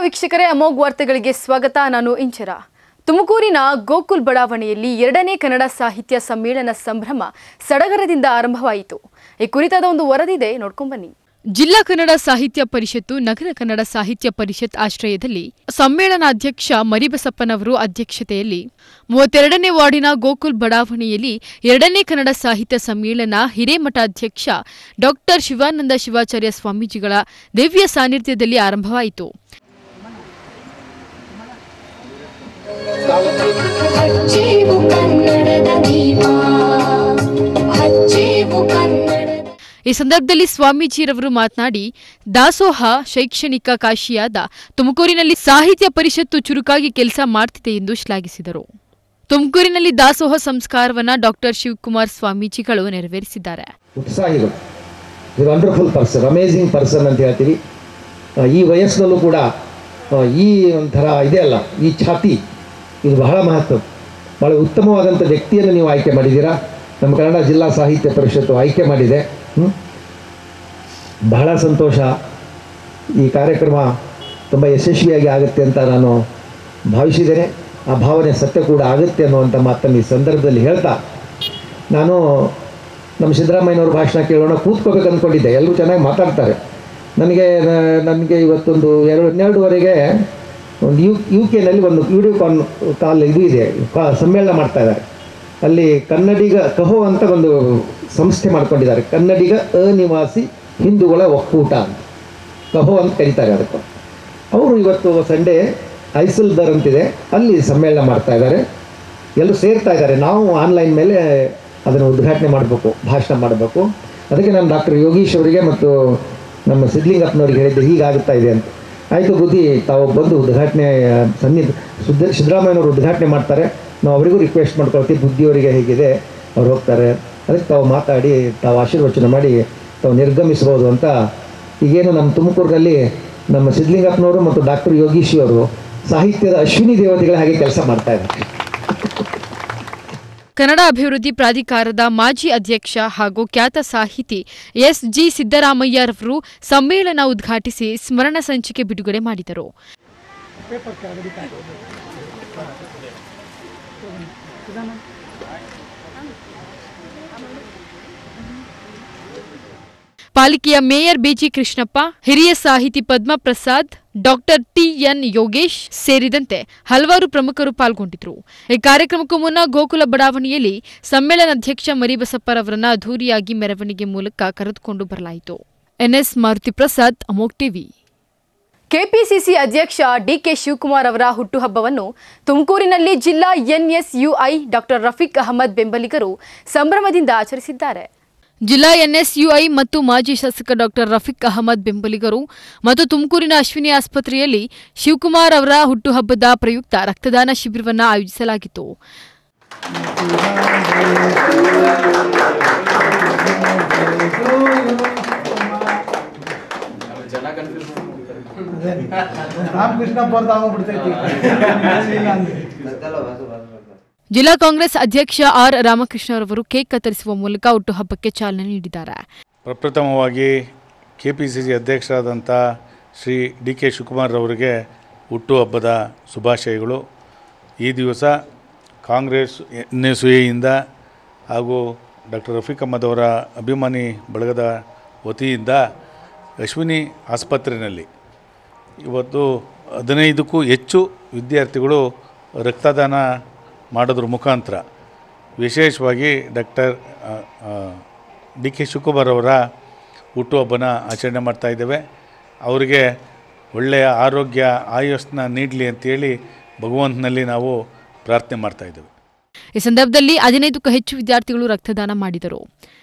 ವೀಕ್ಷಕರೇ ಅಮೋಘ್ ವಾರ್ತೆಗಳಿಗೆ ಸ್ವಾಗತ ನಾನು ಇಂಚರ ತುಮಕೂರಿನ ಗೋಕುಲ್ ಬಡಾವಣೆಯಲ್ಲಿ ಎರಡನೇ ಕನ್ನಡ ಸಾಹಿತ್ಯ ಸಮ್ಮೇಳನ ಸಂಭ್ರಮ ಸಡಗರದಿಂದ ಆರಂಭವಾಯಿತು ಈ ಕುರಿತಾದ ಒಂದು ವರದಿದೆ ನೋಡ್ಕೊಂಬನ್ನಿ ಜಿಲ್ಲಾ ಕನ್ನಡ ಸಾಹಿತ್ಯ ಪರಿಷತ್ತು ನಗರ ಕನ್ನಡ ಸಾಹಿತ್ಯ ಪರಿಷತ್ ಆಶ್ರಯದಲ್ಲಿ ಸಮ್ಮೇಳನಾಧ್ಯಕ್ಷ ಮರಿಬಸಪ್ಪನವರು ಅಧ್ಯಕ್ಷತೆಯಲ್ಲಿ ಮೂವತ್ತೆರಡನೇ ವಾರ್ಡಿನ ಗೋಕುಲ್ ಬಡಾವಣೆಯಲ್ಲಿ ಎರಡನೇ ಕನ್ನಡ ಸಾಹಿತ್ಯ ಸಮ್ಮೇಳನ ಹಿರೇಮಠಾಧ್ಯಕ್ಷ ಡಾಕ್ಟರ್ ಶಿವಾನಂದ ಶಿವಾಚಾರ್ಯ ಸ್ವಾಮೀಜಿಗಳ ದಿವ್ಯ ಸಾನ್ನಿಧ್ಯದಲ್ಲಿ ಆರಂಭವಾಯಿತು ಹಚ್ಚೇವು ಕನ್ನಡದ ದೀಪ ಹಚ್ಚೇವು ಕನ್ನಡದ ಈ ಸಂದರ್ಭದಲ್ಲಿ ಸ್ವಾಮೀಜಿರವರು ಮಾತನಾಡಿ ದಾಸೋಹ ಶೈಕ್ಷಣಿಕ ಕಾಶಿಯಾದ ತುಮಕೂರಿನಲ್ಲಿ ಸಾಹಿತ್ಯ ಪರಿಷತ್ತು ಚುರುಕಾಗಿ ಕೆಲಸ ಮಾಡ್ತಿದೆ ಎಂದು ಶ್ಲಾಘಿಸಿದರು ತುಮಕೂರಿನಲ್ಲಿ ದಾಸೋಹ ಸಂಸ್ಕಾರವನ್ನ ಡಾಕ್ಟರ್ ಶಿವಕುಮಾರ್ ಸ್ವಾಮೀಜಿಗಳು ನೆರವೇರಿಸಿದ್ದಾರೆ ಉತ್ಸಾಹಿಗಳು ಇದು ವಂಡರ್ಫುಲ್ ಪರ್ಸನ್ ಅಮೇಝಿಂಗ್ ಪರ್ಸನ್ ಅಂತ ಹೇಳ್ತೀವಿ ಆ, ಈ ವಯಸ್ಸಿನಲ್ಲೂ ಕೂಡ ಆ, ಈ ಒಂಥರ ಇದೆ ಅಲ್ಲ ಈ ಛಾತಿ ಇದು ಬಹಳ ಮಹತ್ವ ಭಾಳ ಉತ್ತಮವಾದಂಥ ವ್ಯಕ್ತಿಯನ್ನು ನೀವು ಆಯ್ಕೆ ಮಾಡಿದ್ದೀರಾ ನಮ್ಮ ಕನ್ನಡ ಜಿಲ್ಲಾ ಸಾಹಿತ್ಯ ಪರಿಷತ್ತು ಆಯ್ಕೆ ಮಾಡಿದೆ ಹ್ಮ್? ಬಹಳ ಸಂತೋಷ ಈ ಕಾರ್ಯಕ್ರಮ ತುಂಬ ಯಶಸ್ವಿಯಾಗಿ ಆಗುತ್ತೆ ಅಂತ ನಾನು ಭಾವಿಸಿದ್ದೇನೆ ಆ ಭಾವನೆ ಸತ್ಯ ಕೂಡ ಆಗುತ್ತೆ ಅನ್ನುವಂಥ ಮಾತನ್ನು ಈ ಸಂದರ್ಭದಲ್ಲಿ ಹೇಳ್ತಾ ನಾನು ನಮ್ಮ ಸಿದ್ದರಾಮಯ್ಯನವ್ರ ಭಾಷಣ ಕೇಳೋಣ ಕೂತ್ಕೋಬೇಕು ಅಂದ್ಕೊಂಡಿದ್ದೆ ಎಲ್ಲರೂ ಚೆನ್ನಾಗಿ ಮಾತಾಡ್ತಾರೆ ನನಗೆ ನ- ನನಗೆ ಇವತ್ತೊಂದು ಎರಡು ಹನ್ನೆರಡುವರೆಗೆ ಒಂದು ಯು ಯು ಕೆನಲ್ಲಿ ಒಂದು ವಿಡಿಯೋ ಕಾನ್ ಕಾಲ್ ಇದು ಇದೆ ಕಾ- ಸಮ್ಮೇಳನ ಮಾಡ್ತಾ ಇದ್ದಾರೆ ಅಲ್ಲಿ ಕನ್ನಡಿಗ ಕಹೋ ಅಂತ ಒಂದು ಸಂಸ್ಥೆ ಮಾಡ್ಕೊಂಡಿದ್ದಾರೆ ಕನ್ನಡಿಗ ಅನಿವಾಸಿ ಹಿಂದೂಗಳ ಒಕ್ಕೂಟ ಅಂತ ಕಹೋ ಅಂತ ಕರೀತಾರೆ ಅದಕ್ಕೆ ಅವರು ಇವತ್ತು ಸಂಡೇ ಐಸಲ್ದರ್ ಅಂತಿದೆ ಅಲ್ಲಿ ಸಮ್ಮೇಳನ ಮಾಡ್ತಾ ಇದ್ದಾರೆ ಎಲ್ಲರೂ ಸೇರ್ತಾ ಇದ್ದಾರೆ ನಾವು ಆನ್ಲೈನ್ ಮೇಲೆ ಅದನ್ನು ಉದ್ಘಾಟನೆ ಮಾಡಬೇಕು ಭಾಷಣ ಮಾಡಬೇಕು ಅದಕ್ಕೆ ನಾನು ಡಾಕ್ಟರ್ ಯೋಗೀಶ್ ಅವರಿಗೆ ಮತ್ತು ನಮ್ಮ ಸಿದ್ಲಿಂಗಪ್ಪನವ್ರಿಗೆ ಹೇಳಿದ್ದೆ ಹೀಗಾಗುತ್ತಾ ಇದೆ ಅಂತ ಆಯಿತು ಬುದ್ಧಿ ತಾವು ಬಂದು ಉದ್ಘಾಟನೆ ಸನ್ನಿ ಸುದ್ದ ಸಿದ್ದರಾಮಯ್ಯನವರು ಉದ್ಘಾಟನೆ ಮಾಡ್ತಾರೆ ನಾವು ಅವರಿಗೂ ರಿಕ್ವೆಸ್ಟ್ ಮಾಡ್ಕೊಳ್ತೀವಿ ಬುದ್ಧಿಯವರಿಗೆ ಹೇಗಿದೆ ಅವ್ರು ಹೋಗ್ತಾರೆ ಅದಕ್ಕೆ ತಾವು ಮಾತಾಡಿ ತಾವು ಆಶೀರ್ವಚನ ಮಾಡಿ ತಾವು ನಿರ್ಗಮಿಸ್ಬೋದು ಅಂತ ಈಗೇನು ನಮ್ಮ ತುಮಕೂರಿನಲ್ಲಿ ನಮ್ಮ ಸಿದ್ಲಿಂಗಪ್ಪನವರು ಮತ್ತು ಡಾಕ್ಟರ್ ಯೋಗೀಶಿ ಅವರು ಸಾಹಿತ್ಯದ ಅಶ್ವಿನಿ ದೇವತೆಗಳ ಹಾಗೆ ಕೆಲಸ ಮಾಡ್ತಾ ಇದ್ದಾರೆ ಕನ್ನಡ ಅಭಿವೃದ್ಧಿ ಪ್ರಾಧಿಕಾರದ ಮಾಜಿ ಅಧ್ಯಕ್ಷ ಹಾಗೂ ಖ್ಯಾತ ಸಾಹಿತಿ ಎಸ್ ಜಿ ಸಿದ್ದರಾಮಯ್ಯರವರು ಸಮ್ಮೇಳನ ಉದ್ಘಾಟಿಸಿ ಸ್ಮರಣ ಸಂಚಿಕೆ ಬಿಡುಗಡೆ ಮಾಡಿದರು ಪಾಲಿಕೆಯ ಮೇಯರ್ ಬಿಜಿ ಕೃಷ್ಣಪ್ಪ ಹಿರಿಯ ಸಾಹಿತಿ ಪದ್ಮಪ್ರಸಾದ್ ಡಾಕ್ಟರ್ ಟಿಎನ್ ಯೋಗೇಶ್ ಸೇರಿದಂತೆ ಹಲವಾರು ಪ್ರಮುಖರು ಪಾಲ್ಗೊಂಡಿದ್ರು ಈ ಕಾರ್ಯಕ್ರಮಕ್ಕೂ ಮುನ್ನ ಗೋಕುಲ ಬಡಾವಣೆಯಲ್ಲಿ ಸಮ್ಮೇಳನಾಧ್ಯಕ್ಷ ಮರಿಬಸಪ್ಪರವರನ್ನ ಅದ್ದೂರಿಯಾಗಿ ಮೆರವಣಿಗೆ ಮೂಲಕ ಕರೆದುಕೊಂಡು ಬರಲಾಯಿತು ಎನ್ಎಸ್ ಮಾರುತಿ ಪ್ರಸಾದ್ ಅಮೋಕ್ ಟಿವಿ ಕೆಪಿಸಿಸಿ ಅಧ್ಯಕ್ಷ ಡಿಕೆ ಶಿವಕುಮಾರ್ ಅವರ ಹುಟ್ಟುಹಬ್ಬವನ್ನು ತುಮಕೂರಿನಲ್ಲಿ ಜಿಲ್ಲಾ ಎನ್ಎಸ್ಯುಐ ಡಾಕ್ಟರ್ ರಫೀಕ್ ಅಹಮದ್ ಬೆಂಬಲಿಗರು ಸಂಭ್ರಮದಿಂದ ಆಚರಿಸಿದ್ದಾರೆ ಜಿಲ್ಲಾ ಎನ್ಎಸ್ಯುಐ ಮತ್ತು ಮಾಜಿ ಶಾಸಕ ಡಾಕ್ಟರ್ ರಫೀಕ್ ಅಹಮದ್ ಬೆಂಬಲಿಗರು ಮತ್ತು ತುಮಕೂರಿನ ಅಶ್ವಿನಿ ಆಸ್ಪತ್ರೆಯಲ್ಲಿ ಶಿವಕುಮಾರ್ ಅವರ ಹುಟ್ಟುಹಬ್ಬದ ಪ್ರಯುಕ್ತ ರಕ್ತದಾನ ಶಿಬಿರವನ್ನು ಆಯೋಜಿಸಲಾಗಿತ್ತು ರಾಮಕೃಷ್ಣ ಬರ್ದಾಗ್ಬಿಡ್ತೈತಿ ಇಲ್ಲ ಅಂದ್ರೆ ಜಿಲ್ಲಾ ಕಾಂಗ್ರೆಸ್ ಅಧ್ಯಕ್ಷ ಆರ್ ರಾಮಕೃಷ್ಣರವರು ಕೇಕ್ ಕತ್ತರಿಸುವ ಮೂಲಕ ಹುಟ್ಟುಹಬ್ಬಕ್ಕೆ ಚಾಲನೆ ನೀಡಿದ್ದಾರೆ ಪ್ರಪ್ರಥಮವಾಗಿ ಕೆ ಪಿ ಸಿ ಸಿ ಅಧ್ಯಕ್ಷರಾದಂಥ ಶ್ರೀ ಡಿ ಕೆ ಶಿವಕುಮಾರ್ ಅವರಿಗೆ ಹುಟ್ಟುಹಬ್ಬದ ಶುಭಾಶಯಗಳು ಈ ದಿವಸ ಕಾಂಗ್ರೆಸ್ ಎನ್ ಎಸ್ ಎಯಿಂದ ಹಾಗೂ ಡಾಕ್ಟರ್ ರಫೀಕ್ ಅಹಮದ್ ಅವರ ಅಭಿಮಾನಿ ಬಳಗದ ವತಿಯಿಂದ ಅಶ್ವಿನಿ ಆಸ್ಪತ್ರೆಯಲ್ಲಿ ಇವತ್ತು ಹದಿನೈದಕ್ಕೂ ಹೆಚ್ಚು ವಿದ್ಯಾರ್ಥಿಗಳು ರಕ್ತದಾನ ಮಾಡೋದ್ರ ಮುಖಾಂತರ ವಿಶೇಷವಾಗಿ ಡಾಕ್ಟರ್ ಡಿ ಕೆ ಶಿವಕುಮಾರ್ ಅವರ ಹುಟ್ಟುಹಬ್ಬನ ಆಚರಣೆ ಮಾಡ್ತಾ ಇದ್ದೇವೆ ಅವರಿಗೆ ಒಳ್ಳೆಯ ಆರೋಗ್ಯ ಆಯಸ್ಸನ್ನ ನೀಡಲಿ ಅಂತೇಳಿ ಭಗವಂತನಲ್ಲಿ ನಾವು ಪ್ರಾರ್ಥನೆ ಮಾಡ್ತಾ ಇದ್ದೇವೆ ಈ ಸಂದರ್ಭದಲ್ಲಿ ಹದಿನೈದಕ್ಕೂ ಹೆಚ್ಚು ವಿದ್ಯಾರ್ಥಿಗಳು ರಕ್ತದಾನ ಮಾಡಿದರು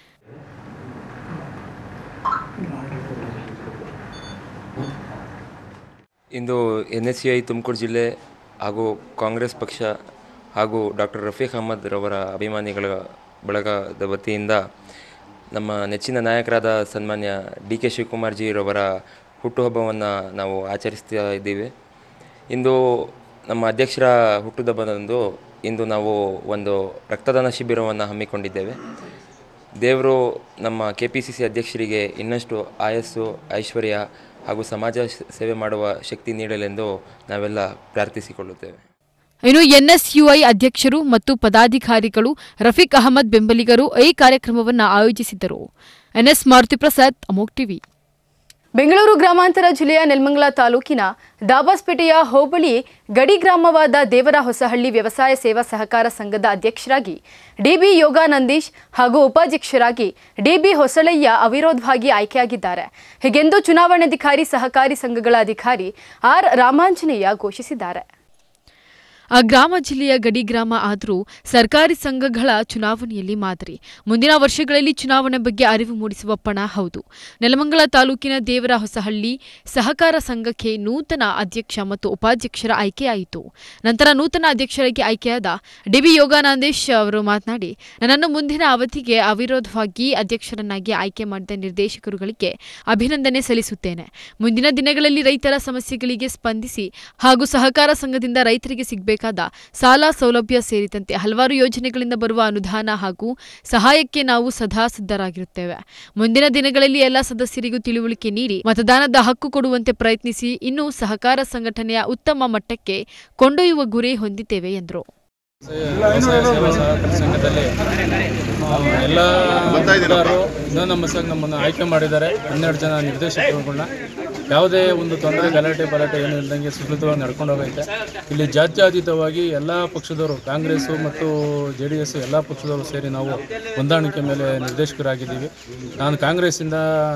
ಇಂದು N S C I Tumakuru ಜಿಲ್ಲೆ ಹಾಗೂ ಕಾಂಗ್ರೆಸ್ ಪಕ್ಷ ಹಾಗೂ ಡಾಕ್ಟರ್ ರಫೀಕ್ ಅಹಮದ್ ರವರ ಅಭಿಮಾನಿಗಳ ಬಳಗದ ವತಿಯಿಂದ ನಮ್ಮ ನೆಚ್ಚಿನ ನಾಯಕರಾದ ಸನ್ಮಾನ್ಯ ಡಿ ಕೆ ಶಿವಕುಮಾರ್ ಜಿರವರ ಹುಟ್ಟುಹಬ್ಬವನ್ನು ನಾವು ಆಚರಿಸ್ತಾ ಇದ್ದೀವಿ ಇಂದು ನಮ್ಮ ಅಧ್ಯಕ್ಷರ ಹುಟ್ಟುಹಬ್ಬದಂದು ಇಂದು ನಾವು ಒಂದು ರಕ್ತದಾನ ಶಿಬಿರವನ್ನು ಹಮ್ಮಿಕೊಂಡಿದ್ದೇವೆ ದೇವರು ನಮ್ಮ ಕೆ ಪಿ ಸಿ ಸಿ ಅಧ್ಯಕ್ಷರಿಗೆ ಇನ್ನಷ್ಟು ಆಯಸ್ಸು ಐಶ್ವರ್ಯ ಹಾಗೂ ಸಮಾಜ ಸ- ಸೇವೆ ಮಾಡುವ ಶಕ್ತಿ ನೀಡಲೆಂದು ನಾವೆಲ್ಲ ಪ್ರಾರ್ಥಿಸಿಕೊಳ್ಳುತ್ತೇವೆ ಇನ್ನು ಎನ್ಎಸ್ಯುಐ ಅಧ್ಯಕ್ಷರು ಮತ್ತು ಪದಾಧಿಕಾರಿಗಳು ರಫೀಕ್ ಅಹಮದ್ ಬೆಂಬಲಿಗರು ಈ ಕಾರ್ಯಕ್ರಮವನ್ನು ಆಯೋಜಿಸಿದ್ದರು ಎನ್ಎಸ್ ಮಾರುತಿ ಪ್ರಸಾದ್ ಅಮೋಕ್ ಟಿವಿ ಬೆಂಗಳೂರು ಗ್ರಾಮಾಂತರ ಜಿಲ್ಲೆಯ ನೆಲಮಂಗಲ ತಾಲೂಕಿನ ದಾಬಾಸ್ಪೇಟೆಯ ಹೋಬಳಿ ಗಡಿ ಗ್ರಾಮವಾದ ದೇವರ ಹೊಸಹಳ್ಳಿ ವ್ಯವಸಾಯ ಸೇವಾ ಸಹಕಾರ ಸಂಘದ ಅಧ್ಯಕ್ಷರಾಗಿ ಡಿಬಿ ಯೋಗಾನಂದೀಶ್ ಹಾಗೂ ಉಪಾಧ್ಯಕ್ಷರಾಗಿ ಡಿಬಿ ಹೊಸಳಯ್ಯ ಅವಿರೋಧವಾಗಿ ಆಯ್ಕೆಯಾಗಿದ್ದಾರೆ ಹೀಗೆಂದು ಚುನಾವಣಾಧಿಕಾರಿ ಸಹಕಾರಿ ಸಂಘಗಳ ಅಧಿಕಾರಿ ಆರ್ ರಾಮಾಂಜನೇಯ ಘೋಷಿಸಿದ್ದಾರೆ ಆ ಗ್ರಾಮ ಜಿಲ್ಲೆಯ ಗಡಿ ಗ್ರಾಮ ಆದರೂ ಸರ್ಕಾರಿ ಸಂಘಗಳ ಚುನಾವಣೆಯಲ್ಲಿ ಮಾದರಿ ಮುಂದಿನ ವರ್ಷಗಳಲ್ಲಿ ಚುನಾವಣೆ ಬಗ್ಗೆ ಅರಿವು ಮೂಡಿಸುವ ಪಣ ಹೌದು ನೆಲಮಂಗಲ ತಾಲೂಕಿನ ದೇವರ ಹೊಸಹಳ್ಳಿ ಸಹಕಾರ ಸಂಘಕ್ಕೆ ನೂತನ ಅಧ್ಯಕ್ಷ ಮತ್ತು ಉಪಾಧ್ಯಕ್ಷರ ಆಯ್ಕೆಯಾಯಿತು ನಂತರ ನೂತನ ಅಧ್ಯಕ್ಷರಾಗಿ ಆಯ್ಕೆಯಾದ ಡಿಬಿ ಯೋಗಾನಂದೇಶ್ ಅವರು ಮಾತನಾಡಿ ನನ್ನನ್ನು ಮುಂದಿನ ಅವಧಿಗೆ ಅವಿರೋಧವಾಗಿ ಅಧ್ಯಕ್ಷರನ್ನಾಗಿ ಆಯ್ಕೆ ಮಾಡಿದ ನಿರ್ದೇಶಕರುಗಳಿಗೆ ಅಭಿನಂದನೆ ಸಲ್ಲಿಸುತ್ತೇನೆ ಮುಂದಿನ ದಿನಗಳಲ್ಲಿ ರೈತರ ಸಮಸ್ಯೆಗಳಿಗೆ ಸ್ಪಂದಿಸಿ ಹಾಗೂ ಸಹಕಾರ ಸಂಘದಿಂದ ರೈತರಿಗೆ ಸಿಗಬೇಕಾದ ಸಾಲ ಸೌಲಭ್ಯ ಸೇರಿದಂತೆ ಹಲವಾರು ಯೋಜನೆಗಳಿಂದ ಬರುವ ಅನುದಾನ ಹಾಗೂ ಸಹಾಯಕ್ಕೆ ನಾವು ಸದಾ ಸಿದ್ಧರಾಗಿರುತ್ತೇವೆ ಮುಂದಿನ ದಿನಗಳಲ್ಲಿ ಎಲ್ಲ ಸದಸ್ಯರಿಗೂ ತಿಳುವಳಿಕೆ ನೀಡಿ ಮತದಾನದ ಹಕ್ಕು ಕೊಡುವಂತೆ ಪ್ರಯತ್ನಿಸಿ ಇನ್ನೂ ಸಹಕಾರ ಸಂಘಟನೆಯ ಉತ್ತಮ ಮಟ್ಟಕ್ಕೆ ಕೊಂಡೊಯ್ಯುವ ಗುರಿ ಹೊಂದಿದ್ದೇವೆ ಎಂದರು ವ್ಯವಸಾಯ ಸೇವಾ ಸಹಕಾರ ಸಂಘದಲ್ಲಿ ನಾವು ಎಲ್ಲ ಮತದಾರರು ಇನ್ನೂ ನಮ್ಮ ಸಂಘ ನಮ್ಮನ್ನು ಆಯ್ಕೆ ಮಾಡಿದ್ದಾರೆ ಹನ್ನೆರಡು ಜನ ನಿರ್ದೇಶಕರುಗಳನ್ನ ಯಾವುದೇ ಒಂದು ತೊಂದರೆ ಗಲಾಟೆ ಬಲಾಟೆ ಏನು ಇಲ್ದಂಗೆ ಸುಸೂತ್ರವಾಗಿ ನಡ್ಕೊಂಡು ಹೋಗೈತೆ ಇಲ್ಲಿ ಜಾತ್ಯತೀತವಾಗಿ ಎಲ್ಲ ಪಕ್ಷದವರು ಕಾಂಗ್ರೆಸ್ಸು ಮತ್ತು ಜೆ ಡಿ ಎಸ್ ಎಲ್ಲ ಪಕ್ಷದವರು ಸೇರಿ ನಾವು ಹೊಂದಾಣಿಕೆ ಮೇಲೆ ನಿರ್ದೇಶಕರಾಗಿದ್ದೀವಿ ನಾನು ಕಾಂಗ್ರೆಸ್ಸಿಂದ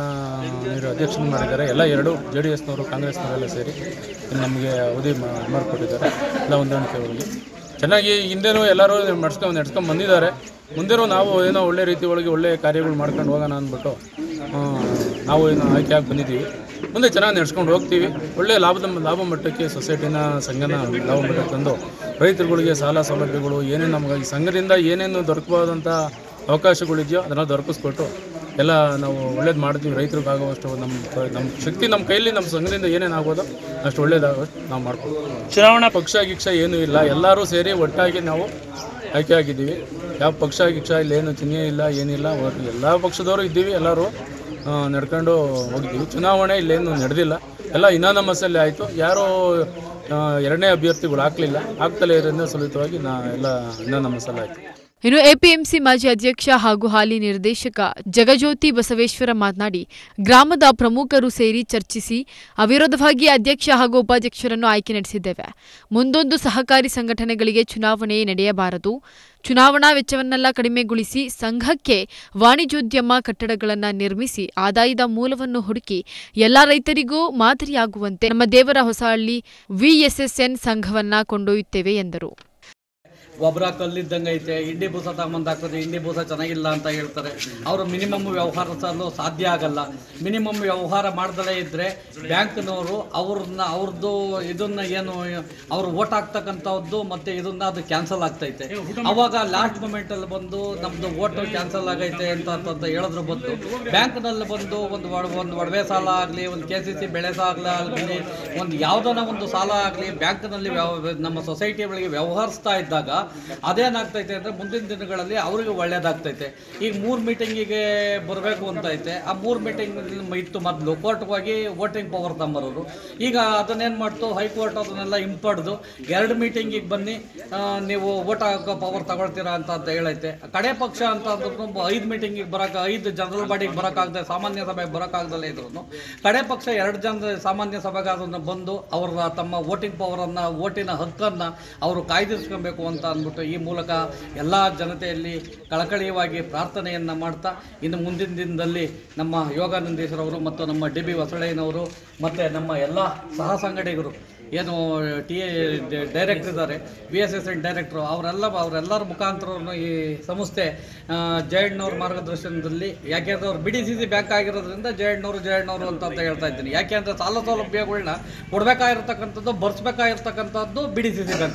ನೀರು ಅಧ್ಯಕ್ಷನ ಮಾಡಿದ್ದಾರೆ ಎಲ್ಲ ಎರಡು ಜೆ ಡಿ ಎಸ್ನವರು ಕಾಂಗ್ರೆಸ್ನವರೆಲ್ಲ ಸೇರಿ ನಮಗೆ ಅವಧಿ ಮಾ- ಮಾಡಿಕೊಟ್ಟಿದ್ದಾರೆ ಎಲ್ಲ ಹೊಂದಾಣಿಕೆ ಒಳಗೆ ಚೆನ್ನಾಗಿ ಹಿಂದೆನೂ ಎಲ್ಲರೂ ನಡ್ಸ್ಕೊಂಡು ನಡ್ಸ್ಕೊಂಡು ಬಂದಿದ್ದಾರೆ ಮುಂದೆನೂ ನಾವು ಏನೋ ಒಳ್ಳೆ ರೀತಿ ಒಳಗೆ ಒಳ್ಳೆ ಕಾರ್ಯಗಳು ಮಾಡ್ಕೊಂಡು ಹೋಗೋಣ ಅಂದ್ಬಿಟ್ಟು ಆ, ನಾವು ಏನೋ ಆಯ್ಕೆಯಾಗಿ ಬಂದಿದ್ದೀವಿ ಮುಂದೆ ಚೆನ್ನಾಗಿ ನಡ್ಸ್ಕೊಂಡು ಹೋಗ್ತೀವಿ ಒಳ್ಳೆ ಲಾಭದ ಲಾಭ ಮಟ್ಟಕ್ಕೆ ಸೊಸೈಟಿನ ಸಂಘನ ಲಾಭ ಮಟ್ಟಕ್ಕೆ ತಂದು ರೈತರುಗಳಿಗೆ ಸಾಲ ಸೌಲಭ್ಯಗಳು ಏನೇನು ನಮಗೆ ಈ ಸಂಘದಿಂದ ಏನೇನು ದೊರಕಬಹುದಂಥ ಅವಕಾಶಗಳಿದೆಯೋ ಅದನ್ನು ದೊರಕಿಸ್ಕೊಟ್ಟು ಎಲ್ಲ ನಾವು ಒಳ್ಳೇದು ಮಾಡ್ತೀವಿ ರೈತರಿಗಾಗುವಷ್ಟು ನಮ್ಮ ನಮ್ಮ ಶಕ್ತಿ ನಮ್ಮ ಕೈಲಿ ನಮ್ಮ ಸಂಘದಿಂದ ಏನೇನು ಆಗ್ಬೋದೋ ಅಷ್ಟು ಒಳ್ಳೇದಾಗೋಷ್ಟು ನಾವು ಮಾಡ್ಬೋದು ಚುನಾವಣಾ ಪಕ್ಷ ಗಿಕ್ಷ ಏನೂ ಇಲ್ಲ ಎಲ್ಲರೂ ಸೇರಿ ಒಟ್ಟಾಗಿ ನಾವು ಆಯ್ಕೆ ಆಗಿದ್ದೀವಿ ಯಾವ ಪಕ್ಷ ಗಿಕ್ಷ ಇಲ್ಲ ಏನು ಚಿಹ್ನೆ ಇಲ್ಲ ಏನಿಲ್ಲ ಒಟ್ಟು ಎಲ್ಲ ಪಕ್ಷದವರು ಇದ್ದೀವಿ ಎಲ್ಲರೂ ಆ, ನಡ್ಕೊಂಡು ಹೋಗಿದ್ದೀವಿ ಚುನಾವಣೆ ಇಲ್ಲೇನು ನಡೆದಿಲ್ಲ ಎಲ್ಲ ಇನ್ನೂ ನಮ್ಮಸಲ್ಲಿ ಆಯಿತು ಯಾರೂ ಆ, ಎರಡನೇ ಅಭ್ಯರ್ಥಿಗಳು ಹಾಕಲಿಲ್ಲ ಆಗ್ತಲೇ ಇರೋದ್ರಿಂದ ಸುಲಿತವಾಗಿ ನಾ ಎಲ್ಲ ಇನ್ನೂ ನಮ್ಮಸಲ್ಲಿ ಆಯಿತು ಇನ್ನು ಎಪಿಎಂಸಿ ಮಾಜಿ ಅಧ್ಯಕ್ಷ ಹಾಗೂ ಹಾಲಿ ನಿರ್ದೇಶಕ ಜಗಜ್ಯೋತಿ ಬಸವೇಶ್ವರ ಮಾತನಾಡಿ ಗ್ರಾಮದ ಪ್ರಮುಖರು ಸೇರಿ ಚರ್ಚಿಸಿ ಅವಿರೋಧವಾಗಿ ಅಧ್ಯಕ್ಷ ಹಾಗೂ ಉಪಾಧ್ಯಕ್ಷರನ್ನು ಆಯ್ಕೆ ನಡೆಸಿದ್ದೇವೆ ಮುಂದೊಂದು ಸಹಕಾರಿ ಸಂಘಟನೆಗಳಿಗೆ ಚುನಾವಣೆ ನಡೆಯಬಾರದು ಚುನಾವಣಾ ವೆಚ್ಚವನ್ನೆಲ್ಲ ಕಡಿಮೆಗೊಳಿಸಿ ಸಂಘಕ್ಕೆ ವಾಣಿಜ್ಯೋದ್ಯಮ ಕಟ್ಟಡಗಳನ್ನು ನಿರ್ಮಿಸಿ ಆದಾಯದ ಮೂಲವನ್ನು ಹುಡುಕಿ ಎಲ್ಲ ರೈತರಿಗೂ ಮಾದರಿಯಾಗುವಂತೆ ನಮ್ಮ ದೇವರ ಹೊಸಹಳ್ಳಿ ವಿಎಸ್ಎಸ್ಎನ್ ಸಂಘವನ್ನ ಕೊಂಡೊಯ್ಯುತ್ತೇವೆ ಎಂದರು ಗೊಬ್ಬರ ಕಲ್ಲಿದ್ದಂಗೆ ಐತೆ ಇಂಡಿ ಬೂಸ ತಗೊಂಬಂದು ಹಾಕಿದ್ರೆ ಇಂಡಿ ಬೂಸ ಚೆನ್ನಾಗಿಲ್ಲ ಅಂತ ಹೇಳ್ತಾರೆ ಅವರು ಮಿನಿಮಮ್ ವ್ಯವಹಾರಿಸಲು ಸಾಧ್ಯ ಆಗಲ್ಲ ಮಿನಿಮಮ್ ವ್ಯವಹಾರ ಮಾಡ್ದಲೇ ಇದ್ದರೆ ಬ್ಯಾಂಕ್ನವರು ಅವ್ರನ್ನ ಅವ್ರದ್ದು ಇದನ್ನ ಏನು ಅವ್ರು ಓಟ್ ಹಾಕ್ತಕ್ಕಂಥದ್ದು ಮತ್ತು ಇದನ್ನ ಅದು ಕ್ಯಾನ್ಸಲ್ ಆಗ್ತೈತೆ ಅವಾಗ ಲಾಸ್ಟ್ ಮೂಮೆಂಟಲ್ಲಿ ಬಂದು ನಮ್ಮದು ಓಟು ಕ್ಯಾನ್ಸಲ್ ಆಗೈತೆ ಅಂತ ಅಂತ ಹೇಳಿದ್ರು ಬಂದು ಬ್ಯಾಂಕ್ನಲ್ಲಿ ಬಂದು ಒಂದು ಒಡ ಒಂದು ಒಡವೆ ಸಾಲ ಆಗಲಿ ಒಂದು ಕೆ ಸಿ ಸಿ ಬೆಳೆ ಸಾಲ ಆಗಲಿ ಒಂದು ಯಾವುದನ್ನ ಒಂದು ಸಾಲ ಆಗಲಿ ಬ್ಯಾಂಕ್ನಲ್ಲಿ ವ್ಯವ ನಮ್ಮ ಸೊಸೈಟಿ ಒಳಗೆ ವ್ಯವಹರಿಸ್ತಾ ಇದ್ದಾಗ ಅದೇನಾಗ್ತೈತೆ ಅಂದರೆ ಮುಂದಿನ ದಿನಗಳಲ್ಲಿ ಅವರಿಗೆ ಒಳ್ಳೇದಾಗ್ತೈತೆ ಈಗ ಮೂರು ಮೀಟಿಂಗಿಗೆ ಬರಬೇಕು ಅಂತ ಐತೆ ಆ ಮೂರು ಮೀಟಿಂಗ್ ಇತ್ತು ಮೊದಲು ಕೋರ್ಟ್ಗೆ ಹೋಗಿ ವೋಟಿಂಗ್ ಪವರ್ ತಗೊಂಬರೋರು ಈಗ ಅದನ್ನೇನು ಮಾಡ್ತು ಹೈಕೋರ್ಟ್ ಅದನ್ನೆಲ್ಲ ಹಿಂಪಡೆದು ಎರಡು ಮೀಟಿಂಗಿಗೆ ಬನ್ನಿ ಆ, ನೀವು ವೋಟ್ ಹಾಕೋ ಪವರ್ ತಗೊಳ್ತೀರಾ ಅಂತ ಅಂತ ಹೇಳೈತೆ ಕಡೆ ಪಕ್ಷ ಅಂತ ಅಂದ್ರೂ ಐದು ಮೀಟಿಂಗಿಗೆ ಬರೋಕೆ ಐದು ಜನರಲ್ ಬಾಡಿಗೆ ಬರೋಕ್ಕಾಗದೆ ಸಾಮಾನ್ಯ ಸಭೆಗೆ ಬರೋಕ್ಕಾಗ್ದಲೇ ಇದ್ರು ಕಡೆ ಪಕ್ಷ ಎರಡು ಜನ ಸಾಮಾನ್ಯ ಸಭೆಗೆ ಅದನ್ನು ಬಂದು ಅವರ ತಮ್ಮ ವೋಟಿಂಗ್ ಪವರನ್ನು ವೋಟಿನ ಹಕ್ಕನ್ನು ಅವರು ಕಾಯ್ದಿರಿಸ್ಕೊಬೇಕು ಅಂತ ಅಂದ್ಬಿಟ್ಟು ಈ ಮೂಲಕ ಎಲ್ಲ ಜನತೆಯಲ್ಲಿ ಕಳಕಳಿಯವಾಗಿ ಪ್ರಾರ್ಥನೆಯನ್ನು ಮಾಡ್ತಾ ಇನ್ನು ಮುಂದಿನ ದಿನದಲ್ಲಿ ನಮ್ಮ ಯೋಗಾನಂದೇಶ್ವರವರು ಮತ್ತು ನಮ್ಮ ಡಿ ಬಿ ಹೊಸಳೆಯನವರು ಮತ್ತು ನಮ್ಮ ಎಲ್ಲ ಸಹ ಸಂಘಟಿಗರು ಏನು ಟಿ ಎ ಡೈರೆಕ್ಟರ್ ಇದ್ದಾರೆ ಬಿ ಎಸ್ ಎಸ್ ಎನ್ ಡೈರೆಕ್ಟ್ರು ಅವರೆಲ್ಲ ಅವರೆಲ್ಲರ ಮುಖಾಂತರವನ್ನು ಈ ಸಂಸ್ಥೆ ಜಯಣ್ಣವ್ರ ಮಾರ್ಗದರ್ಶನದಲ್ಲಿ ಯಾಕೆಂದ್ರೆ ಅವ್ರು B D C C bank ಆಗಿರೋದ್ರಿಂದ ಜಯಣ್ಣವರು ಜಯಣ್ಣವರು ಅಂತ ಅಂತ ಹೇಳ್ತಾ ಇದ್ದೀನಿ ಯಾಕೆಂದ್ರೆ ಸಾಲ ಸೌಲಭ್ಯಗಳನ್ನ ಕೊಡಬೇಕಾಗಿರ್ತಕ್ಕಂಥದ್ದು ಬರ್ಸ್ಬೇಕಾಗಿರ್ತಕ್ಕಂಥದ್ದು B D C C bank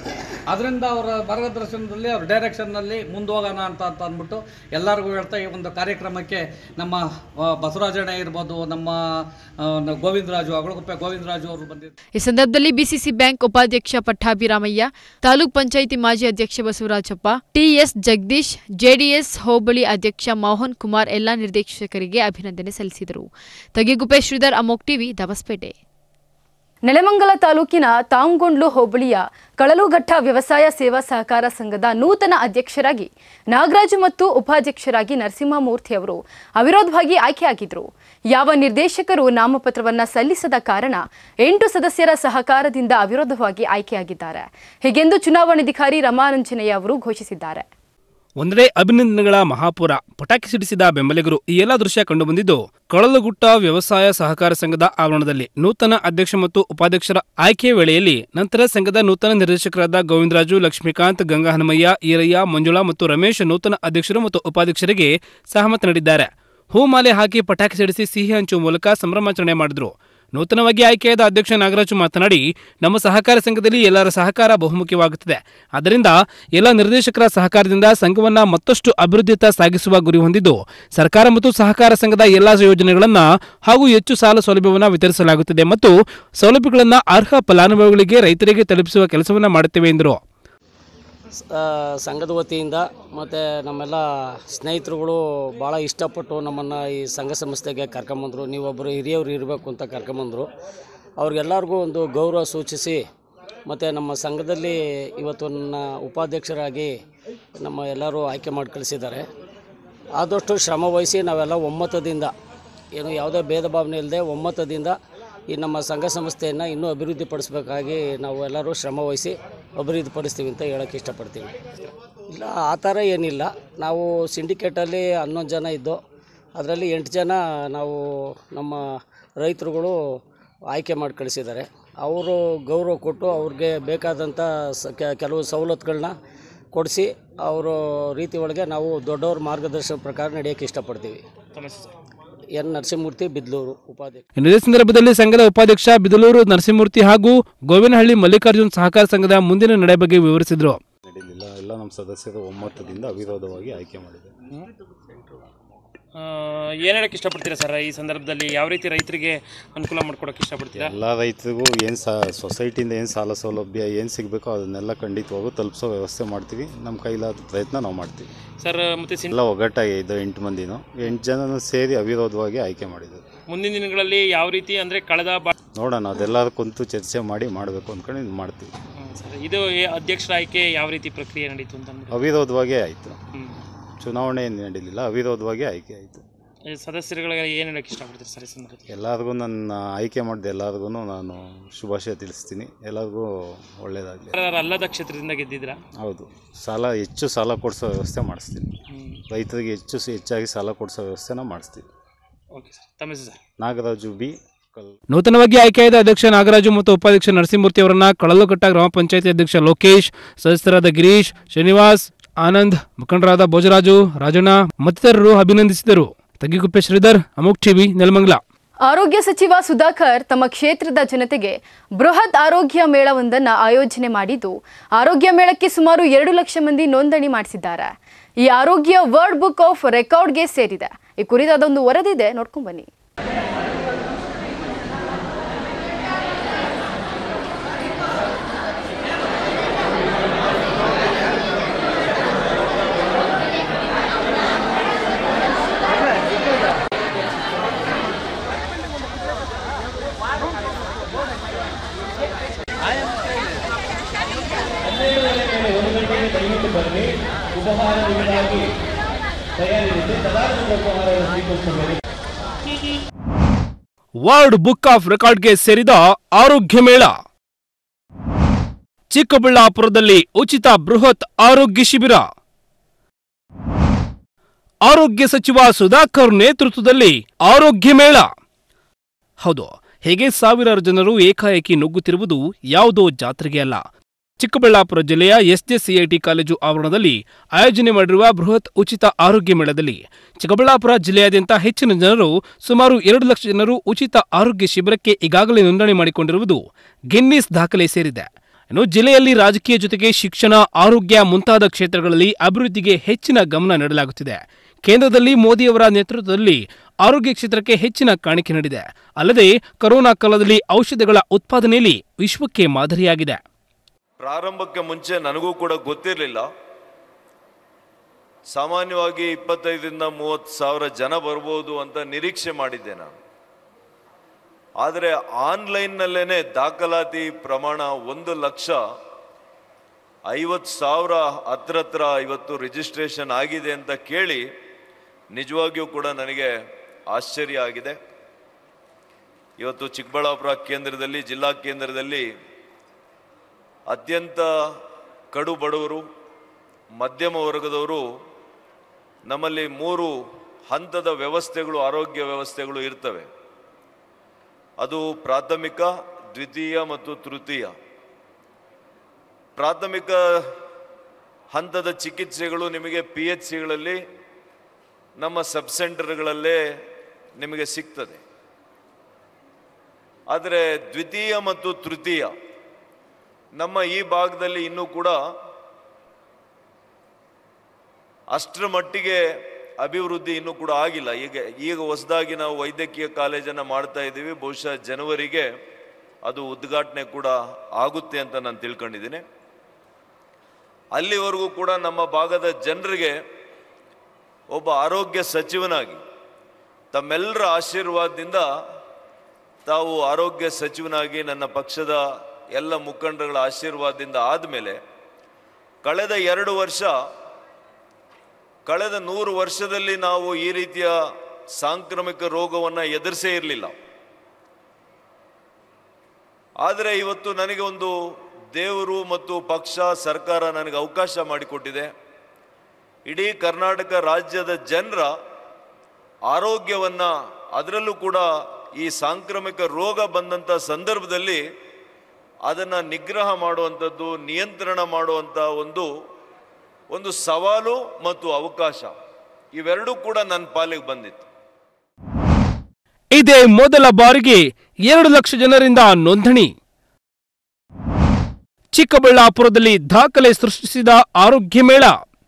ಅದರಿಂದ ಅವರ ಮಾರ್ಗದರ್ಶನದಲ್ಲಿ ಅವ್ರ ಡೈರೆಕ್ಷನ್ನಲ್ಲಿ ಮುಂದೋಗೋಣ ಅಂತ ಅಂತ ಅಂದ್ಬಿಟ್ಟು ಎಲ್ಲರಿಗೂ ಹೇಳ್ತಾ ಈ ಒಂದು ಕಾರ್ಯಕ್ರಮಕ್ಕೆ ನಮ್ಮ ಆ, ಬಸವರಾಜಣ್ಣ ಇರ್ಬೋದು ನಮ್ಮ ಆ, ನ- ಗೋವಿಂದರಾಜು ಅಗಳಗುಪ್ಪೆ ಗೋವಿಂದರಾಜು ಅವರು ಬಂದಿದ್ದಾರೆ ಈ ಸಂದರ್ಭದಲ್ಲಿ ಬಿಸಿಸಿ ಬ್ಯಾಂಕ್ ಉಪಾಧ್ಯಕ್ಷ ಪಟ್ಟಾಭಿರಾಮಯ್ಯ ತಾಲೂಕ್ ಪಂಚಾಯಿತಿ ಮಾಜಿ ಅಧ್ಯಕ್ಷ ಬಸವರಾಜಪ್ಪ ಟಿಎಸ್ ಜಗದೀಶ್ ಜೆಡಿಎಸ್ ಹೋಬಳಿ ಅಧ್ಯಕ್ಷ ಮೋಹನ್ ಕುಮಾರ್ ಎಲ್ಲಾ ನಿರ್ದೇಶಕರಿಗೆ ಅಭಿನಂದನೆ ಸಲ್ಲಿಸಿದರು ತಗಿಗುಪ್ಪೆ ಶ್ರೀಧರ್ ಅಮೋಕ್ ಟಿವಿ ದಬಸ್ಪೇಟೆ ನೆಲಮಂಗಲ ತಾಲೂಕಿನ ತಾಂಗೊಂಡ್ಲು ಹೋಬಳಿಯ ಕಳಲುಘಟ್ಟ ವ್ಯವಸಾಯ ಸೇವಾ ಸಹಕಾರ ಸಂಘದ ನೂತನ ಅಧ್ಯಕ್ಷರಾಗಿ ನಾಗರಾಜು ಮತ್ತು ಉಪಾಧ್ಯಕ್ಷರಾಗಿ ನರಸಿಂಹಮೂರ್ತಿ ಅವರು ಅವಿರೋಧವಾಗಿ ಆಯ್ಕೆಯಾಗಿದ್ದರು ಯಾವ ನಿರ್ದೇಶಕರು ನಾಮಪತ್ರವನ್ನ ಸಲ್ಲಿಸದ ಕಾರಣ ಎಂಟು ಸದಸ್ಯರ ಸಹಕಾರದಿಂದ ಅವಿರೋಧವಾಗಿ ಆಯ್ಕೆಯಾಗಿದ್ದಾರೆ ಹೀಗೆಂದು ಚುನಾವಣಾಧಿಕಾರಿ ರಮಾರಂಜನೇಯ ಅವರು ಘೋಷಿಸಿದ್ದಾರೆ ಒಂದೆಡೆ ಅಭಿನಂದನೆಗಳ ಮಹಾಪುರ ಪಟಾಕಿ ಸಿಡಿಸಿದ ಬೆಂಬಲಿಗರು ಈ ಎಲ್ಲ ದೃಶ್ಯ ಕಂಡುಬಂದಿದ್ದು ಕೊಳಲುಗುಟ್ಟ ವ್ಯವಸಾಯ ಸಹಕಾರ ಸಂಘದ ಆವರಣದಲ್ಲಿ ನೂತನ ಅಧ್ಯಕ್ಷ ಮತ್ತು ಉಪಾಧ್ಯಕ್ಷರ ಆಯ್ಕೆಯ ವೇಳೆಯಲ್ಲಿ ನಂತರ ಸಂಘದ ನೂತನ ನಿರ್ದೇಶಕರಾದ ಗೋವಿಂದರಾಜು ಲಕ್ಷ್ಮೀಕಾಂತ್ ಗಂಗಾ ಹನುಮಯ್ಯ ಈರಯ್ಯ ಮಂಜುಳಾ ಮತ್ತು ರಮೇಶ್ ನೂತನ ಅಧ್ಯಕ್ಷರು ಮತ್ತು ಉಪಾಧ್ಯಕ್ಷರಿಗೆ ಸಹಮತ ನೀಡಿದ್ದಾರೆ ಹೂಮಾಲೆ ಹಾಕಿ ಪಟಾಕಿ ಸಿಡಿಸಿ ಸಿಹಿ ಹಂಚುವ ಮೂಲಕ ಸಂಭ್ರಮಾಚರಣೆ ಮಾಡಿದ್ರು ನೂತನವಾಗಿ ಆಯ್ಕೆಯಾದ ಅಧ್ಯಕ್ಷ ನಾಗರಾಜು ಮಾತನಾಡಿ ನಮ್ಮ ಸಹಕಾರ ಸಂಘದಲ್ಲಿ ಎಲ್ಲರ ಸಹಕಾರ ಬಹುಮುಖ್ಯವಾಗುತ್ತದೆ ಆದ್ದರಿಂದ ಎಲ್ಲ ನಿರ್ದೇಶಕರ ಸಹಕಾರದಿಂದ ಸಂಘವನ್ನ ಮತ್ತಷ್ಟು ಅಭಿವೃದ್ಧಿಯತ್ತ ಸಾಗಿಸುವ ಗುರಿ ಹೊಂದಿದ್ದು ಸರ್ಕಾರ ಮತ್ತು ಸಹಕಾರ ಸಂಘದ ಎಲ್ಲಾ ಯೋಜನೆಗಳನ್ನ ಹಾಗೂ ಹೆಚ್ಚು ಸಾಲ ಸೌಲಭ್ಯವನ್ನು ವಿತರಿಸಲಾಗುತ್ತದೆ ಮತ್ತು ಸೌಲಭ್ಯಗಳನ್ನು ಅರ್ಹ ಫಲಾನುಭವಿಗಳಿಗೆ ರೈತರಿಗೆ ತಲುಪಿಸುವ ಕೆಲಸವನ್ನ ಮಾಡುತ್ತೇವೆ ಎಂದರು ಆ, ಸಂಘದ ವತಿಯಿಂದ ಮತ್ತು ನಮ್ಮೆಲ್ಲ ಸ್ನೇಹಿತರುಗಳು ಭಾಳ ಇಷ್ಟಪಟ್ಟು ನಮ್ಮನ್ನು ಈ ಸಂಘ ಸಂಸ್ಥೆಗೆ ಕರ್ಕೊಂಬಂದರು ನೀವೊಬ್ಬರು ಹಿರಿಯವರು ಇರಬೇಕು ಅಂತ ಕರ್ಕೊಂಬಂದರು ಅವ್ರಿಗೆಲ್ಲರಿಗೂ ಒಂದು ಗೌರವ ಸೂಚಿಸಿ ಮತ್ತು ನಮ್ಮ ಸಂಘದಲ್ಲಿ ಇವತ್ತು ನನ್ನ ಉಪಾಧ್ಯಕ್ಷರಾಗಿ ನಮ್ಮ ಎಲ್ಲರೂ ಆಯ್ಕೆ ಮಾಡಿ ಕಳಿಸಿದ್ದಾರೆ ಆದಷ್ಟು ಶ್ರಮ ವಹಿಸಿ ನಾವೆಲ್ಲ ಒಮ್ಮತದಿಂದ ಏನು ಯಾವುದೇ ಭೇದ ಭಾವನೆ ಇಲ್ಲದೆ ಒಮ್ಮತದಿಂದ ಈ ನಮ್ಮ ಸಂಘ ಸಂಸ್ಥೆಯನ್ನು ಇನ್ನೂ ಅಭಿವೃದ್ಧಿಪಡಿಸ್ಬೇಕಾಗಿ ನಾವು ಎಲ್ಲರೂ ಶ್ರಮ ವಹಿಸಿ ಅಭಿವೃದ್ಧಿಪಡಿಸ್ತೀವಿ ಅಂತ ಹೇಳೋಕ್ಕೆ ಇಷ್ಟಪಡ್ತೀವಿ ಇಲ್ಲ ಆ ಥರ ಏನಿಲ್ಲ ನಾವು ಸಿಂಡಿಕೇಟಲ್ಲಿ ಹನ್ನೊಂದು ಜನ ಇದ್ದು ಅದರಲ್ಲಿ ಎಂಟು ಜನ ನಾವು ನಮ್ಮ ರೈತರುಗಳು ಆಯ್ಕೆ ಮಾಡಿ ಕಳಿಸಿದ್ದಾರೆ ಅವರು ಗೌರವ ಕೊಟ್ಟು ಅವ್ರಿಗೆ ಬೇಕಾದಂಥ ಸ ಕೆ- ಕೆಲವು ಸವಲತ್ತುಗಳನ್ನ ಕೊಡಿಸಿ ಅವರು ರೀತಿ ಒಳಗೆ ನಾವು ದೊಡ್ಡವ್ರ ಮಾರ್ಗದರ್ಶನ ಪ್ರಕಾರ ನಡೆಯೋಕ್ಕೆ ಇಷ್ಟಪಡ್ತೀವಿ ಎನ್ ನರಸಿಂಹಮೂರ್ತಿ ಬಿದ್ಲೂರು ಉಪಾಧ್ಯಕ್ಷ ಇದೇ ಸಂದರ್ಭದಲ್ಲಿ ಸಂಘದ ಉಪಾಧ್ಯಕ್ಷ ಬಿದಲೂರು ನರಸಿಂಹಮೂರ್ತಿ ಹಾಗೂ ಗೋವಿನಹಳ್ಳಿ ಮಲ್ಲಿಕಾರ್ಜುನ್ ಸಹಕಾರ ಸಂಘದ ಮುಂದಿನ ನಡೆ ಬಗ್ಗೆ ವಿವರಿಸಿದರು ನಡೀಲಿಲ್ಲ ಎಲ್ಲ ನಮ್ಮ ಸದಸ್ಯರು ಒಮ್ಮತದಿಂದ ಅವಿರೋಧವಾಗಿ ಆಯ್ಕೆ ಮಾಡಿದೆ ಏನು ಹೇಳಕ್ಕೆ ಇಷ್ಟಪಡ್ತೀರಾ ಸರ್ ಈ ಸಂದರ್ಭದಲ್ಲಿ ಯಾವ ರೀತಿ ರೈತರಿಗೆ ಅನುಕೂಲ ಮಾಡ್ಕೊಡೋಕೆ ಇಷ್ಟಪಡ್ತೀರಾ ಎಲ್ಲ ರೈತರಿಗೂ ಏನು ಸಾ ಸೊಸೈಟಿಯಿಂದ ಏನು ಸಾಲ ಸೌಲಭ್ಯ ಏನು ಸಿಗಬೇಕೋ ಅದನ್ನೆಲ್ಲ ಖಂಡಿತವಾಗೂ ತಲುಪಿಸೋ ವ್ಯವಸ್ಥೆ ಮಾಡ್ತೀವಿ ನಮ್ಮ ಕೈಲಾದ ಪ್ರಯತ್ನ ನಾವು ಮಾಡ್ತೀವಿ ಸರ್ ಮತ್ತೆ ಸಿನ್ ಎಲ್ಲ ಒಗ್ಗಟ್ಟಾಗಿ ಇದ್ದು ಎಂಟು ಮಂದಿನೂ ಎಂಟು ಜನನೂ ಸೇರಿ ಅವಿರೋಧವಾಗಿ ಆಯ್ಕೆ ಮಾಡಿದ್ರು ಮುಂದಿನ ದಿನಗಳಲ್ಲಿ ಯಾವ ರೀತಿ ಅಂದರೆ ಕಳೆದ ಬಾ ನೋಡೋಣ ಅದೆಲ್ಲರೂ ಕುಂತು ಚರ್ಚೆ ಮಾಡಿ ಮಾಡಬೇಕು ಅಂದ್ಕೊಂಡು ಇದು ಮಾಡ್ತೀವಿ ಹ್ಮ್, ಸರ್ ಇದು ಏ- ಅಧ್ಯಕ್ಷರ ಆಯ್ಕೆ ಯಾವ ರೀತಿ ಪ್ರಕ್ರಿಯೆ ನಡೀತು ಅಂತ ಅಂದ್ಬಿಟ್ಟು ಅವಿರೋಧವಾಗೇ ಆಯಿತು ಹ್ಮ್. ಚುನಾವಣೆ ಏನು ನಡೀಲಿಲ್ಲ ಅವಿರೋಧವಾಗೇ ಆಯ್ಕೆ ಆಯಿತು ಈ ಸದಸ್ಯರುಗಳಿಗೆ ಏನು ಹೇಳಕ್ಕೆ ಇಷ್ಟಪಡ್ತೀರಾ ಸರ್ ಈ ಸಂದರ್ಭದಲ್ಲಿ ಎಲ್ಲರಿಗೂ ನನ್ನ ಆಯ್ಕೆ ಮಾಡಿದ ಎಲ್ಲರಿಗೂ ನಾನು ಶುಭಾಶಯ ತಿಳಿಸ್ತೀನಿ ಎಲ್ಲರಿಗೂ ಒಳ್ಳೆಯದಾಗಲಿ ಯಾರು ಅಲ್ಲದ ಕ್ಷೇತ್ರದಿಂದ ಗೆದ್ದಿದ್ದೀರಾ ಹೌದು ಸಾಲ ಹೆಚ್ಚು ಸಾಲ ಕೊಡಿಸೋ ವ್ಯವಸ್ಥೆ ಮಾಡಿಸ್ತೀನಿ ಹ್ಮ್. ರೈತರಿಗೆ ಹೆಚ್ಚು ಸ- ಹೆಚ್ಚಾಗಿ ಸಾಲ ಕೊಡಿಸೋ ವ್ಯವಸ್ಥೆನ ಮಾಡಿಸ್ತೀವಿ ಓಕೆ ಸರ್ ತಮ್ಮ ಹೆಸರು ಸರ್ ನಾಗರಾಜು ಬಿ ಕಲ್ ನೂತನವಾಗಿ ಆಯ್ಕೆಯಾದ ಅಧ್ಯಕ್ಷ ನಾಗರಾಜು ಮತ್ತು ಉಪಾಧ್ಯಕ್ಷ ನರಸಿಂಹಮೂರ್ತಿ ಅವರನ್ನ ಕಳಲುಘಟ್ಟ ಗ್ರಾಮ ಪಂಚಾಯತಿ ಅಧ್ಯಕ್ಷ ಲೋಕೇಶ್ ಸದಸ್ಯರಾದ ಗಿರೀಶ್ ಶ್ರೀನಿವಾಸ್ ಆನಂದ್ ಮುಖಂಡರಾದ ಭೋಜರಾಜು ರಾಜಣ್ಣ ಮತ್ತಿತರರು ಅಭಿನಂದಿಸಿದರು ತಗ್ಗಿಗುಪ್ಪೆ ಶ್ರೀಧರ್ ಅಮುಕ್ ಟಿವಿ ನೆಲಮಂಗಲ ಆರೋಗ್ಯ ಸಚಿವ ಸುಧಾಕರ್ ತಮ್ಮ ಕ್ಷೇತ್ರದ ಜನತೆಗೆ ಬೃಹತ್ ಆರೋಗ್ಯ ಮೇಳವೊಂದನ್ನು ಆಯೋಜನೆ ಮಾಡಿದ್ದು ಆರೋಗ್ಯ ಮೇಳಕ್ಕೆ ಸುಮಾರು ಎರಡು ಲಕ್ಷ ಮಂದಿ ನೋಂದಣಿ ಮಾಡಿಸಿದ್ದಾರೆ ಈ ಆರೋಗ್ಯ ವರ್ಲ್ಡ್ ಬುಕ್ ಆಫ್ ರೆಕಾರ್ಡ್ಗೆ ಸೇರಿದೆ ಈ ಕುರಿತಾದ ಒಂದು ವರದಿದೆ ನೋಡ್ಕೊಂಡ್ ಬನ್ನಿ ವರ್ಲ್ಡ್ ಬುಕ್ ಆಫ್ ರೆಕಾರ್ಡ್ಗೆ ಸೇರಿದ ಆರೋಗ್ಯ ಮೇಳ ಚಿಕ್ಕಬಳ್ಳಾಪುರದಲ್ಲಿ ಉಚಿತ ಬೃಹತ್ ಆರೋಗ್ಯ ಶಿಬಿರ ಆರೋಗ್ಯ ಸಚಿವ ಸುಧಾಕರ್ ನೇತೃತ್ವದಲ್ಲಿ ಆರೋಗ್ಯ ಮೇಳ ಹೌದು ಹೇಗೆ ಸಾವಿರಾರು ಜನರು ಏಕಾಏಕಿ ನುಗ್ಗುತ್ತಿರುವುದು ಯಾವುದೋ ಜಾತ್ರೆಗೆ ಅಲ್ಲ ಚಿಕ್ಕಬಳ್ಳಾಪುರ ಜಿಲ್ಲೆಯ ಎಸ್ಜೆಸಿಐಟಿ ಕಾಲೇಜು ಆವರಣದಲ್ಲಿ ಆಯೋಜನೆ ಮಾಡಿರುವ ಬೃಹತ್ ಉಚಿತ ಆರೋಗ್ಯ ಮೇಳದಲ್ಲಿ ಚಿಕ್ಕಬಳ್ಳಾಪುರ ಜಿಲ್ಲೆಯಾದ್ಯಂತ ಹೆಚ್ಚಿನ ಜನರು ಸುಮಾರು ಎರಡು ಲಕ್ಷ ಜನರು ಉಚಿತ ಆರೋಗ್ಯ ಶಿಬಿರಕ್ಕೆ ಈಗಾಗಲೇ ನೋಂದಣಿ ಮಾಡಿಕೊಂಡಿರುವುದು ಗಿನ್ನಿಸ್ ದಾಖಲೆ ಸೇರಿದೆ ಇನ್ನು ಜಿಲ್ಲೆಯಲ್ಲಿ ರಾಜಕೀಯ ಜೊತೆಗೆ ಶಿಕ್ಷಣ ಆರೋಗ್ಯ ಮುಂತಾದ ಕ್ಷೇತ್ರಗಳಲ್ಲಿ ಅಭಿವೃದ್ಧಿಗೆ ಹೆಚ್ಚಿನ ಗಮನ ನೀಡಲಾಗುತ್ತಿದೆ ಕೇಂದ್ರದಲ್ಲಿ ಮೋದಿಯವರ ನೇತೃತ್ವದಲ್ಲಿ ಆರೋಗ್ಯ ಕ್ಷೇತ್ರಕ್ಕೆ ಹೆಚ್ಚಿನ ಕಾಣಿಕೆ ನೀಡಿದೆ ಅಲ್ಲದೆ ಕೊರೋನಾ ಕಾಲದಲ್ಲಿ ಔಷಧಿಗಳ ಉತ್ಪಾದನೆಯಲ್ಲಿ ವಿಶ್ವಕ್ಕೆ ಮಾದರಿಯಾಗಿದೆ ಪ್ರಾರಂಭಕ್ಕೆ ಮುಂಚೆ ನನಗೂ ಕೂಡ ಗೊತ್ತಿರಲಿಲ್ಲ ಸಾಮಾನ್ಯವಾಗಿ ಇಪ್ಪತ್ತೈದರಿಂದ ಮೂವತ್ತು ಸಾವಿರ ಜನ ಬರ್ಬೋದು ಅಂತ ನಿರೀಕ್ಷೆ ಮಾಡಿದ್ದೆ ನಾನು ಆದರೆ ಆನ್ಲೈನ್ನಲ್ಲೇ ದಾಖಲಾತಿ ಪ್ರಮಾಣ ಒಂದು ಲಕ್ಷ ಐವತ್ತು ಸಾವಿರ ಹತ್ರ ಹತ್ರ ಇವತ್ತು ರಿಜಿಸ್ಟ್ರೇಷನ್ ಆಗಿದೆ ಅಂತ ಕೇಳಿ ನಿಜವಾಗಿಯೂ ಕೂಡ ನನಗೆ ಆಶ್ಚರ್ಯ ಆಗಿದೆ ಇವತ್ತು ಚಿಕ್ಕಬಳ್ಳಾಪುರ ಕೇಂದ್ರದಲ್ಲಿ ಜಿಲ್ಲಾ ಕೇಂದ್ರದಲ್ಲಿ ಅತ್ಯಂತ ಕಡು ಬಡವರು ಮಧ್ಯಮ ವರ್ಗದವರು ನಮ್ಮಲ್ಲಿ ಮೂರು ಹಂತದ ವ್ಯವಸ್ಥೆಗಳು ಆರೋಗ್ಯ ವ್ಯವಸ್ಥೆಗಳು ಇರ್ತವೆ ಅದು ಪ್ರಾಥಮಿಕ ದ್ವಿತೀಯ ಮತ್ತು ತೃತೀಯ ಪ್ರಾಥಮಿಕ ಹಂತದ ಚಿಕಿತ್ಸೆಗಳು ನಿಮಗೆ ಪಿ ಎಚ್ ಸಿಗಳಲ್ಲಿ ನಮ್ಮ ಸಬ್ ಸೆಂಟರ್ಗಳಲ್ಲೇ ನಿಮಗೆ ಸಿಗ್ತದೆ ಆದರೆ ದ್ವಿತೀಯ ಮತ್ತು ತೃತೀಯ ನಮ್ಮ ಈ ಭಾಗದಲ್ಲಿ ಇನ್ನೂ ಕೂಡ ಅಷ್ಟರ ಮಟ್ಟಿಗೆ ಅಭಿವೃದ್ಧಿ ಇನ್ನೂ ಕೂಡ ಆಗಿಲ್ಲ ಈಗ ಈಗ ಹೊಸದಾಗಿ ನಾವು ವೈದ್ಯಕೀಯ ಕಾಲೇಜನ್ನು ಮಾಡ್ತಾ ಇದ್ದೀವಿ ಬಹುಶಃ ಜನವರಿಗೆ ಅದು ಉದ್ಘಾಟನೆ ಕೂಡ ಆಗುತ್ತೆ ಅಂತ ನಾನು ತಿಳ್ಕೊಂಡಿದ್ದೀನಿ ಅಲ್ಲಿವರೆಗೂ ಕೂಡ ನಮ್ಮ ಭಾಗದ ಜನರಿಗೆ ಒಬ್ಬ ಆರೋಗ್ಯ ಸಚಿವನಾಗಿ ತಮ್ಮೆಲ್ಲರ ಆಶೀರ್ವಾದದಿಂದ ತಾವು ಆರೋಗ್ಯ ಸಚಿವನಾಗಿ ನನ್ನ ಪಕ್ಷದ ಎಲ್ಲ ಮುಖಂಡರುಗಳ ಆಶೀರ್ವಾದದಿಂದ ಆದಮೇಲೆ ಕಳೆದ ಎರಡು ವರ್ಷ ಕಳೆದ ನೂರು ವರ್ಷದಲ್ಲಿ ನಾವು ಈ ರೀತಿಯ ಸಾಂಕ್ರಾಮಿಕ ರೋಗವನ್ನು ಎದುರಿಸೇ ಇರಲಿಲ್ಲ ಆದರೆ ಇವತ್ತು ನನಗೆ ಒಂದು ದೇವರು ಮತ್ತು ಪಕ್ಷ ಸರ್ಕಾರ ನನಗೆ ಅವಕಾಶ ಮಾಡಿಕೊಟ್ಟಿದೆ ಇಡೀ ಕರ್ನಾಟಕ ರಾಜ್ಯದ ಜನರ ಆರೋಗ್ಯವನ್ನು ಅದರಲ್ಲೂ ಕೂಡ ಈ ಸಾಂಕ್ರಾಮಿಕ ರೋಗ ಬಂದಂಥ ಸಂದರ್ಭದಲ್ಲಿ ಅದನ್ನು ನಿಗ್ರಹ ಮಾಡುವಂಥದ್ದು ನಿಯಂತ್ರಣ ಮಾಡುವಂಥ ಒಂದು ಒಂದು ಸವಾಲು ಮತ್ತು ಅವಕಾಶ ಇವೆರಡೂ ಕೂಡ ನನ್ನ ಪಾಲಿಗೆ ಬಂದಿತ್ತು ಇದೇ ಮೊದಲ ಬಾರಿಗೆ ಎರಡು ಲಕ್ಷ ಜನರಿಂದ ನೋಂದಣಿ ಚಿಕ್ಕಬಳ್ಳಾಪುರದಲ್ಲಿ ದಾಖಲೆ ಸೃಷ್ಟಿಸಿದ ಆರೋಗ್ಯ ಮೇಳ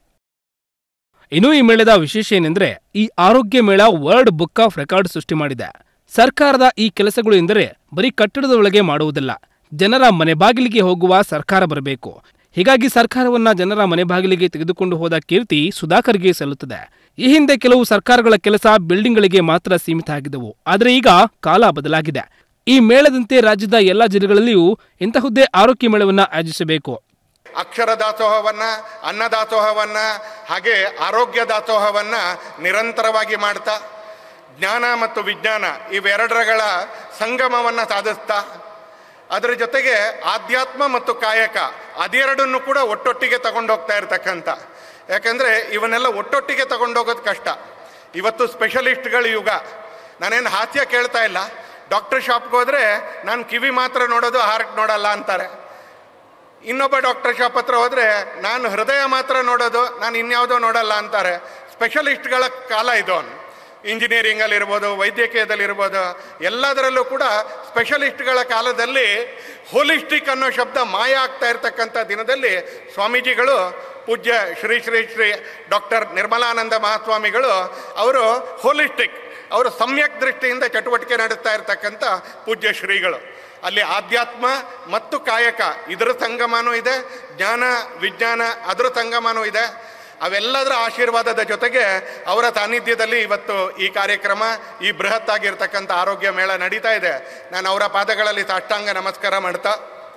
ಇನ್ನು ಈ ಮೇಳದ ವಿಶೇಷ ಏನೆಂದ್ರೆ ಈ ಆರೋಗ್ಯ ಮೇಳ ವರ್ಲ್ಡ್ ಬುಕ್ ಆಫ್ ರೆಕಾರ್ಡ್ ಸೃಷ್ಟಿ ಮಾಡಿದೆ ಸರ್ಕಾರದ ಈ ಕೆಲಸಗಳು ಎಂದರೆ ಬರೀ ಕಟ್ಟಡದ ಒಳಗೆ ಮಾಡುವುದಲ್ಲ ಜನರ ಮನೆ ಬಾಗಿಲಿಗೆ ಹೋಗುವ ಸರ್ಕಾರ ಬರಬೇಕು ಹೀಗಾಗಿ ಸರ್ಕಾರವನ್ನ ಜನರ ಮನೆ ಬಾಗಿಲಿಗೆ ತೆಗೆದುಕೊಂಡು ಹೋದ ಕೀರ್ತಿ ಸುಧಾಕರ್ಗೆ ಸಲ್ಲುತ್ತದೆ ಈ ಹಿಂದೆ ಕೆಲವು ಸರ್ಕಾರಗಳ ಕೆಲಸ ಬಿಲ್ಡಿಂಗ್ಗಳಿಗೆ ಮಾತ್ರ ಸೀಮಿತ ಆಗಿದ್ದವು ಆದರೆ ಈಗ ಕಾಲ ಬದಲಾಗಿದೆ ಈ ಮೇಳದಂತೆ ರಾಜ್ಯದ ಎಲ್ಲಾ ಜಿಲ್ಲೆಗಳಲ್ಲಿಯೂ ಇಂತಹುದ್ದೇ ಆರೋಗ್ಯ ಮೇಳವನ್ನ ಆಯೋಜಿಸಬೇಕು ಅಕ್ಷರ ದಾಸೋಹವನ್ನ ಅನ್ನದಾಸೋಹವನ್ನ ಹಾಗೆ ಆರೋಗ್ಯ ದಾಸೋಹವನ್ನ ನಿರಂತರವಾಗಿ ಮಾಡ್ತಾ ಜ್ಞಾನ ಮತ್ತು ವಿಜ್ಞಾನ ಇವೆರಡರಗಳ ಸಂಗಮವನ್ನ ಸಾಧಿಸ್ತಾ ಅದರ ಜೊತೆಗೆ ಆಧ್ಯಾತ್ಮ ಮತ್ತು ಕಾಯಕ ಅದೆರಡನ್ನು ಕೂಡ ಒಟ್ಟೊಟ್ಟಿಗೆ ತಗೊಂಡೋಗ್ತಾ ಇರ್ತಕ್ಕಂಥ ಯಾಕಂದರೆ ಇವನ್ನೆಲ್ಲ ಒಟ್ಟೊಟ್ಟಿಗೆ ತಗೊಂಡೋಗೋದು ಕಷ್ಟ ಇವತ್ತು ಸ್ಪೆಷಲಿಸ್ಟ್ಗಳ ಯುಗ ನಾನೇನು ಹಾಸ್ಯ ಕೇಳ್ತಾ ಇಲ್ಲ ಡಾಕ್ಟರ್ ಶಾಪ್ಗೆ ಹೋದರೆ ನಾನು ಕಿವಿ ಮಾತ್ರ ನೋಡೋದು ಹಾರ್ಟ್ ನೋಡಲ್ಲ ಅಂತಾರೆ ಇನ್ನೊಬ್ಬ ಡಾಕ್ಟರ್ ಶಾಪ್ ಹತ್ರ ಹೋದರೆ ನಾನು ಹೃದಯ ಮಾತ್ರ ನೋಡೋದು ನಾನು ಇನ್ಯಾವುದೋ ನೋಡಲ್ಲ ಅಂತಾರೆ ಸ್ಪೆಷಲಿಸ್ಟ್ಗಳ ಕಾಲ ಇದು ಇಂಜಿನಿಯರಿಂಗಲ್ಲಿರ್ಬೋದು ವೈದ್ಯಕೀಯದಲ್ಲಿರ್ಬೋದು ಎಲ್ಲದರಲ್ಲೂ ಕೂಡ ಸ್ಪೆಷಲಿಸ್ಟ್ಗಳ ಕಾಲದಲ್ಲಿ ಹೋಲಿಸ್ಟಿಕ್ ಅನ್ನೋ ಶಬ್ದ ಮಾಯ ಆಗ್ತಾ ಇರ್ತಕ್ಕಂಥ ದಿನದಲ್ಲಿ ಸ್ವಾಮೀಜಿಗಳು ಪೂಜ್ಯ ಶ್ರೀ ಶ್ರೀ ಶ್ರೀ ಡಾಕ್ಟರ್ ನಿರ್ಮಲಾನಂದ ಮಹಾಸ್ವಾಮಿಗಳು ಅವರು ಹೋಲಿಸ್ಟಿಕ್ ಅವರು ಸಮ್ಯಕ್ ದೃಷ್ಟಿಯಿಂದ ಚಟುವಟಿಕೆ ನಡೆಸ್ತಾ ಇರ್ತಕ್ಕಂಥ ಪೂಜ್ಯ ಶ್ರೀಗಳು ಅಲ್ಲಿ ಆಧ್ಯಾತ್ಮ ಮತ್ತು ಕಾಯಕ ಇದರ ಸಂಗಮನೂ ಇದೆ ಜ್ಞಾನ ವಿಜ್ಞಾನ ಅದರ ಸಂಗಮನೂ ಇದೆ ಅವೆಲ್ಲದರ ಆಶೀರ್ವಾದದ ಜೊತೆಗೆ ಅವರ ಸಾನ್ನಿಧ್ಯದಲ್ಲಿ ಇವತ್ತು ಈ ಕಾರ್ಯಕ್ರಮ ಈ ಬೃಹತ್ ಆಗಿರ್ತಕ್ಕಂಥ ಆರೋಗ್ಯ ಮೇಳ ನಡೀತಾ ಇದೆ ನಾನು ಅವರ ಪಾದಗಳಲ್ಲಿ ಸಾಷ್ಟಾಂಗ ನಮಸ್ಕಾರ ಮಾಡ್ತಾ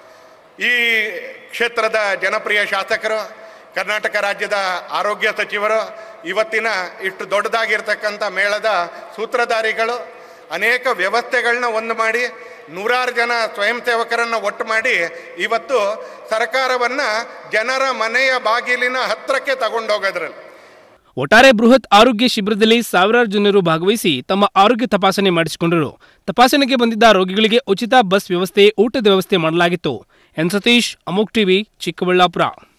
ಈ ಕ್ಷೇತ್ರದ ಜನಪ್ರಿಯ ಶಾಸಕರು ಕರ್ನಾಟಕ ರಾಜ್ಯದ ಆರೋಗ್ಯ ಸಚಿವರು ಇವತ್ತಿನ ಇಷ್ಟು ದೊಡ್ಡದಾಗಿರ್ತಕ್ಕಂಥ ಮೇಳದ ಸೂತ್ರಧಾರಿಗಳು ಅನೇಕ ವ್ಯವಸ್ಥೆಗಳನ್ನ ಒಂದು ಮಾಡಿ ನೂರಾರು ಜನ ಸ್ವಯಂ ಸೇವಕರನ್ನು ಒಟ್ಟು ಮಾಡಿ ಇವತ್ತು ಸರ್ಕಾರವನ್ನು ಜನರ ಮನೆಯ ಬಾಗಿಲಿನ ಹತ್ತಿರಕ್ಕೆ ತಗೊಂಡೋಗೋದ್ರಲ್ಲಿ ಒಟ್ಟಾರೆ ಬೃಹತ್ ಆರೋಗ್ಯ ಶಿಬಿರದಲ್ಲಿ ಸಾವಿರಾರು ಜನರು ಭಾಗವಹಿಸಿ ತಮ್ಮ ಆರೋಗ್ಯ ತಪಾಸಣೆ ಮಾಡಿಸಿಕೊಂಡರು ತಪಾಸಣೆಗೆ ಬಂದಿದ್ದ ರೋಗಿಗಳಿಗೆ ಉಚಿತ ಬಸ್ ವ್ಯವಸ್ಥೆ ಊಟದ ವ್ಯವಸ್ಥೆ ಮಾಡಲಾಗಿತ್ತು ಎನ್ ಸತೀಶ್ ಅಮೋಕ್ ಟಿವಿ ಚಿಕ್ಕಬಳ್ಳಾಪುರ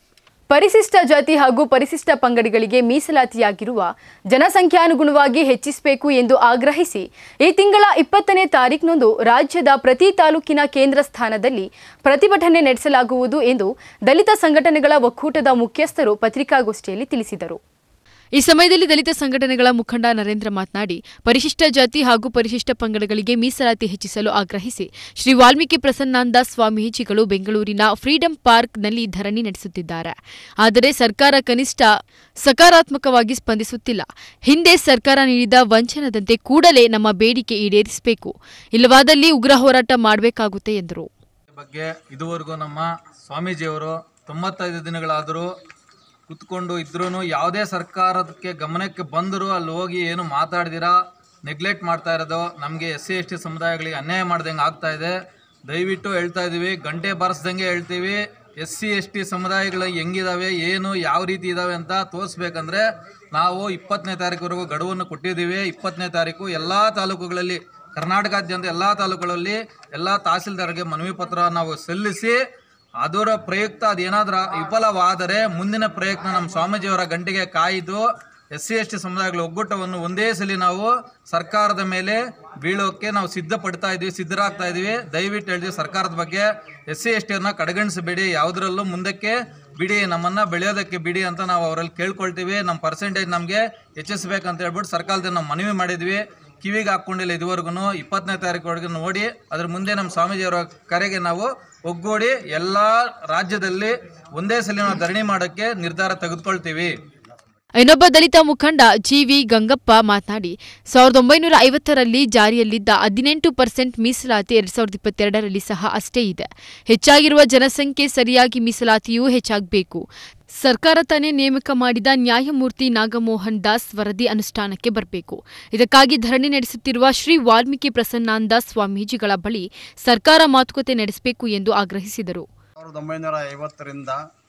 ಪರಿಶಿಷ್ಟ ಜಾತಿ ಹಾಗೂ ಪರಿಶಿಷ್ಟ ಪಂಗಡಗಳಿಗೆ ಮೀಸಲಾತಿಯಾಗಿರುವ ಜನಸಂಖ್ಯಾನುಗುಣವಾಗಿ ಹೆಚ್ಚಿಸಬೇಕು ಎಂದು ಆಗ್ರಹಿಸಿ ಈ ತಿಂಗಳ ಇಪ್ಪತ್ತನೇ ತಾರೀಕಿನಂದು ರಾಜ್ಯದ ಪ್ರತಿ ತಾಲೂಕಿನ ಕೇಂದ್ರ ಸ್ಥಾನದಲ್ಲಿ ಪ್ರತಿಭಟನೆ ನಡೆಸಲಾಗುವುದು ಎಂದು ದಲಿತ ಸಂಘಟನೆಗಳ ಒಕ್ಕೂಟದ ಮುಖ್ಯಸ್ಥರು ಪತ್ರಿಕಾಗೋಷ್ಠಿಯಲ್ಲಿ ತಿಳಿಸಿದರು ಈ ಸಮಯದಲ್ಲಿ ದಲಿತ ಸಂಘಟನೆಗಳ ಮುಖಂಡ ನರೇಂದ್ರ ಮಾತನಾಡಿ ಪರಿಶಿಷ್ಟ ಜಾತಿ ಹಾಗೂ ಪರಿಶಿಷ್ಟ ಪಂಗಡಗಳಿಗೆ ಮೀಸಲಾತಿ ಹೆಚ್ಚಿಸಲು ಆಗ್ರಹಿಸಿ ಶ್ರೀ ವಾಲ್ಮೀಕಿ ಪ್ರಸನ್ನಾನಂದ ಸ್ವಾಮೀಜಿಗಳು ಬೆಂಗಳೂರಿನ ಫ್ರೀಡಂ ಪಾರ್ಕ್ನಲ್ಲಿ ಧರಣಿ ನಡೆಸುತ್ತಿದ್ದಾರೆ ಆದರೆ ಸರ್ಕಾರ ಕನಿಷ್ಠ ಸಕಾರಾತ್ಮಕವಾಗಿ ಸ್ಪಂದಿಸುತ್ತಿಲ್ಲ ಹಿಂದೆ ಸರ್ಕಾರ ನೀಡಿದ ವಂಚನದಂತೆ ಕೂಡಲೇ ನಮ್ಮ ಬೇಡಿಕೆ ಈಡೇರಿಸಬೇಕು ಇಲ್ಲವಾದಲ್ಲಿ ಉಗ್ರ ಹೋರಾಟ ಮಾಡಬೇಕಾಗುತ್ತೆ ಎಂದರು ಬಗ್ಗೆ ಇದುವರೆಗೂ ನಮ್ಮ ಸ್ವಾಮೀಜಿಯವರು ತೊಂಬತ್ತೈದು ದಿನಗಳಾದರೂ ಕುತ್ಕೊಂಡು ಇದ್ರೂ ಯಾವುದೇ ಸರ್ಕಾರಕ್ಕೆ ಗಮನಕ್ಕೆ ಬಂದರೂ ಅಲ್ಲಿ ಹೋಗಿ ಏನು ಮಾತಾಡ್ದಿರಾ ನೆಗ್ಲೆಕ್ಟ್ ಮಾಡ್ತಾ ಇರೋದು ನಮಗೆ ಎಸ್ ಸಿ ಎಸ್ ಟಿ ಸಮುದಾಯಗಳಿಗೆ ಅನ್ಯಾಯ ಮಾಡ್ದಂಗೆ ಆಗ್ತಾ ಇದೆ ದಯವಿಟ್ಟು ಹೇಳ್ತಾ ಇದ್ದೀವಿ ಗಂಟೆ ಬಾರಿಸ್ದಂಗೆ ಹೇಳ್ತೀವಿ ಎಸ್ ಸಿ ಎಸ್ ಟಿ ಸಮುದಾಯಗಳು ಹೆಂಗಿದಾವೆ ಏನು ಯಾವ ರೀತಿ ಇದಾವೆ ಅಂತ ತೋರಿಸ್ಬೇಕಂದ್ರೆ ನಾವು ಇಪ್ಪತ್ತನೇ ತಾರೀಕುವರೆಗೂ ಗಡುವನ್ನು ಕೊಟ್ಟಿದ್ದೀವಿ ಇಪ್ಪತ್ತನೇ ತಾರೀಕು ಎಲ್ಲ ತಾಲೂಕುಗಳಲ್ಲಿ ಕರ್ನಾಟಕಾದ್ಯಂತ ಎಲ್ಲ ತಾಲೂಕುಗಳಲ್ಲಿ ಎಲ್ಲ ತಹಸೀಲ್ದಾರ್ಗೆ ಮನವಿ ಪತ್ರ ನಾವು ಸಲ್ಲಿಸಿ ಅದರ ಪ್ರಯುಕ್ತ ಅದೇನಾದ್ರೂ ವಿಫಲವಾದರೆ ಮುಂದಿನ ಪ್ರಯತ್ನ ನಮ್ಮ ಸ್ವಾಮೀಜಿಯವರ ಗಂಟೆಗೆ ಕಾಯ್ದು ಎಸ್ ಸಿ ಎಸ್ ಟಿ ಸಮುದಾಯಗಳ ಒಗ್ಗೂಟವನ್ನು ಒಂದೇ ಸಲ ನಾವು ಸರ್ಕಾರದ ಮೇಲೆ ಬೀಳೋಕ್ಕೆ ನಾವು ಸಿದ್ಧ ಪಡ್ತಾ ಇದ್ವಿ ಸಿದ್ಧರಾಗ್ತಾ ಇದ್ವಿ ದಯವಿಟ್ಟು ಹೇಳ್ತೀವಿ ಸರ್ಕಾರದ ಬಗ್ಗೆ ಎಸ್ ಸಿ ಎಸ್ ಟಿಯನ್ನು ಕಡೆಗಣಿಸಬೇಡಿ ಯಾವುದರಲ್ಲೂ ಮುಂದಕ್ಕೆ ಬಿಡಿ ನಮ್ಮನ್ನ ಬೆಳೆಯೋದಕ್ಕೆ ಬಿಡಿ ಅಂತ ನಾವು ಅವರಲ್ಲಿ ಕೇಳ್ಕೊಳ್ತೀವಿ ನಮ್ಮ ಪರ್ಸೆಂಟೇಜ್ ನಮಗೆ ಹೆಚ್ಚಿಸ್ಬೇಕಂತ ಹೇಳ್ಬಿಟ್ಟು ಸರ್ಕಾರದಿಂದ ನಾವು ಮನವಿ ಮಾಡಿದ್ವಿ ಕಿವಿಗೆ ಹಾಕ್ಕೊಂಡಿಲ್ಲ ಇದುವರೆಗೂ ಇಪ್ಪತ್ತನೇ ತಾರೀಕು ನೋಡಿ ಅದ್ರ ಮುಂದೆ ನಮ್ಮ ಸ್ವಾಮೀಜಿಯವರ ಕರೆಗೆ ನಾವು ಒಗ್ಗೂಡಿ ಎಲ್ಲ ರಾಜ್ಯದಲ್ಲಿ ಒಂದೇ ಸಲ ನಾವು ಧರಣಿ ಮಾಡೋಕ್ಕೆ ನಿರ್ಧಾರ ತೆಗೆದುಕೊಳ್ತೀವಿ ಇನ್ನೊಬ್ಬ ದಲಿತ ಮುಖಂಡ ಜಿವಿ ಗಂಗಪ್ಪ ಮಾತನಾಡಿ ಸಾವಿರದ ಒಂಬೈನೂರ ಐವತ್ತರಲ್ಲಿ ಜಾರಿಯಲ್ಲಿದ್ದ ಹದಿನೆಂಟು ಪರ್ಸೆಂಟ್ ಮೀಸಲಾತಿ ಎರಡ್ ಸಾವಿರದ ಇಪ್ಪತ್ತೆರಡರಲ್ಲಿ ಸಹ ಅಷ್ಟೇ ಇದೆ ಹೆಚ್ಚಾಗಿರುವ ಜನಸಂಖ್ಯೆ ಸರಿಯಾಗಿ ಮೀಸಲಾತಿಯೂ ಹೆಚ್ಚಾಗಬೇಕು ಸರ್ಕಾರ ತಾನೇ ನೇಮಕ ಮಾಡಿದ ನ್ಯಾಯಮೂರ್ತಿ ನಾಗಮೋಹನ್ ದಾಸ್ ವರದಿ ಅನುಷ್ಠಾನಕ್ಕೆ ಬರಬೇಕು ಇದಕ್ಕಾಗಿ ಧರಣಿ ನಡೆಸುತ್ತಿರುವ ಶ್ರೀ ವಾಲ್ಮೀಕಿ ಪ್ರಸನ್ನಾನಂದ ಸ್ವಾಮೀಜಿಗಳ ಬಳಿ ಸರ್ಕಾರ ಮಾತುಕತೆ ನಡೆಸಬೇಕು ಎಂದು ಆಗ್ರಹಿಸಿದರು ಸಾವಿರದ ಒಂಬೈನೂರ ಐವತ್ತರಿಂದ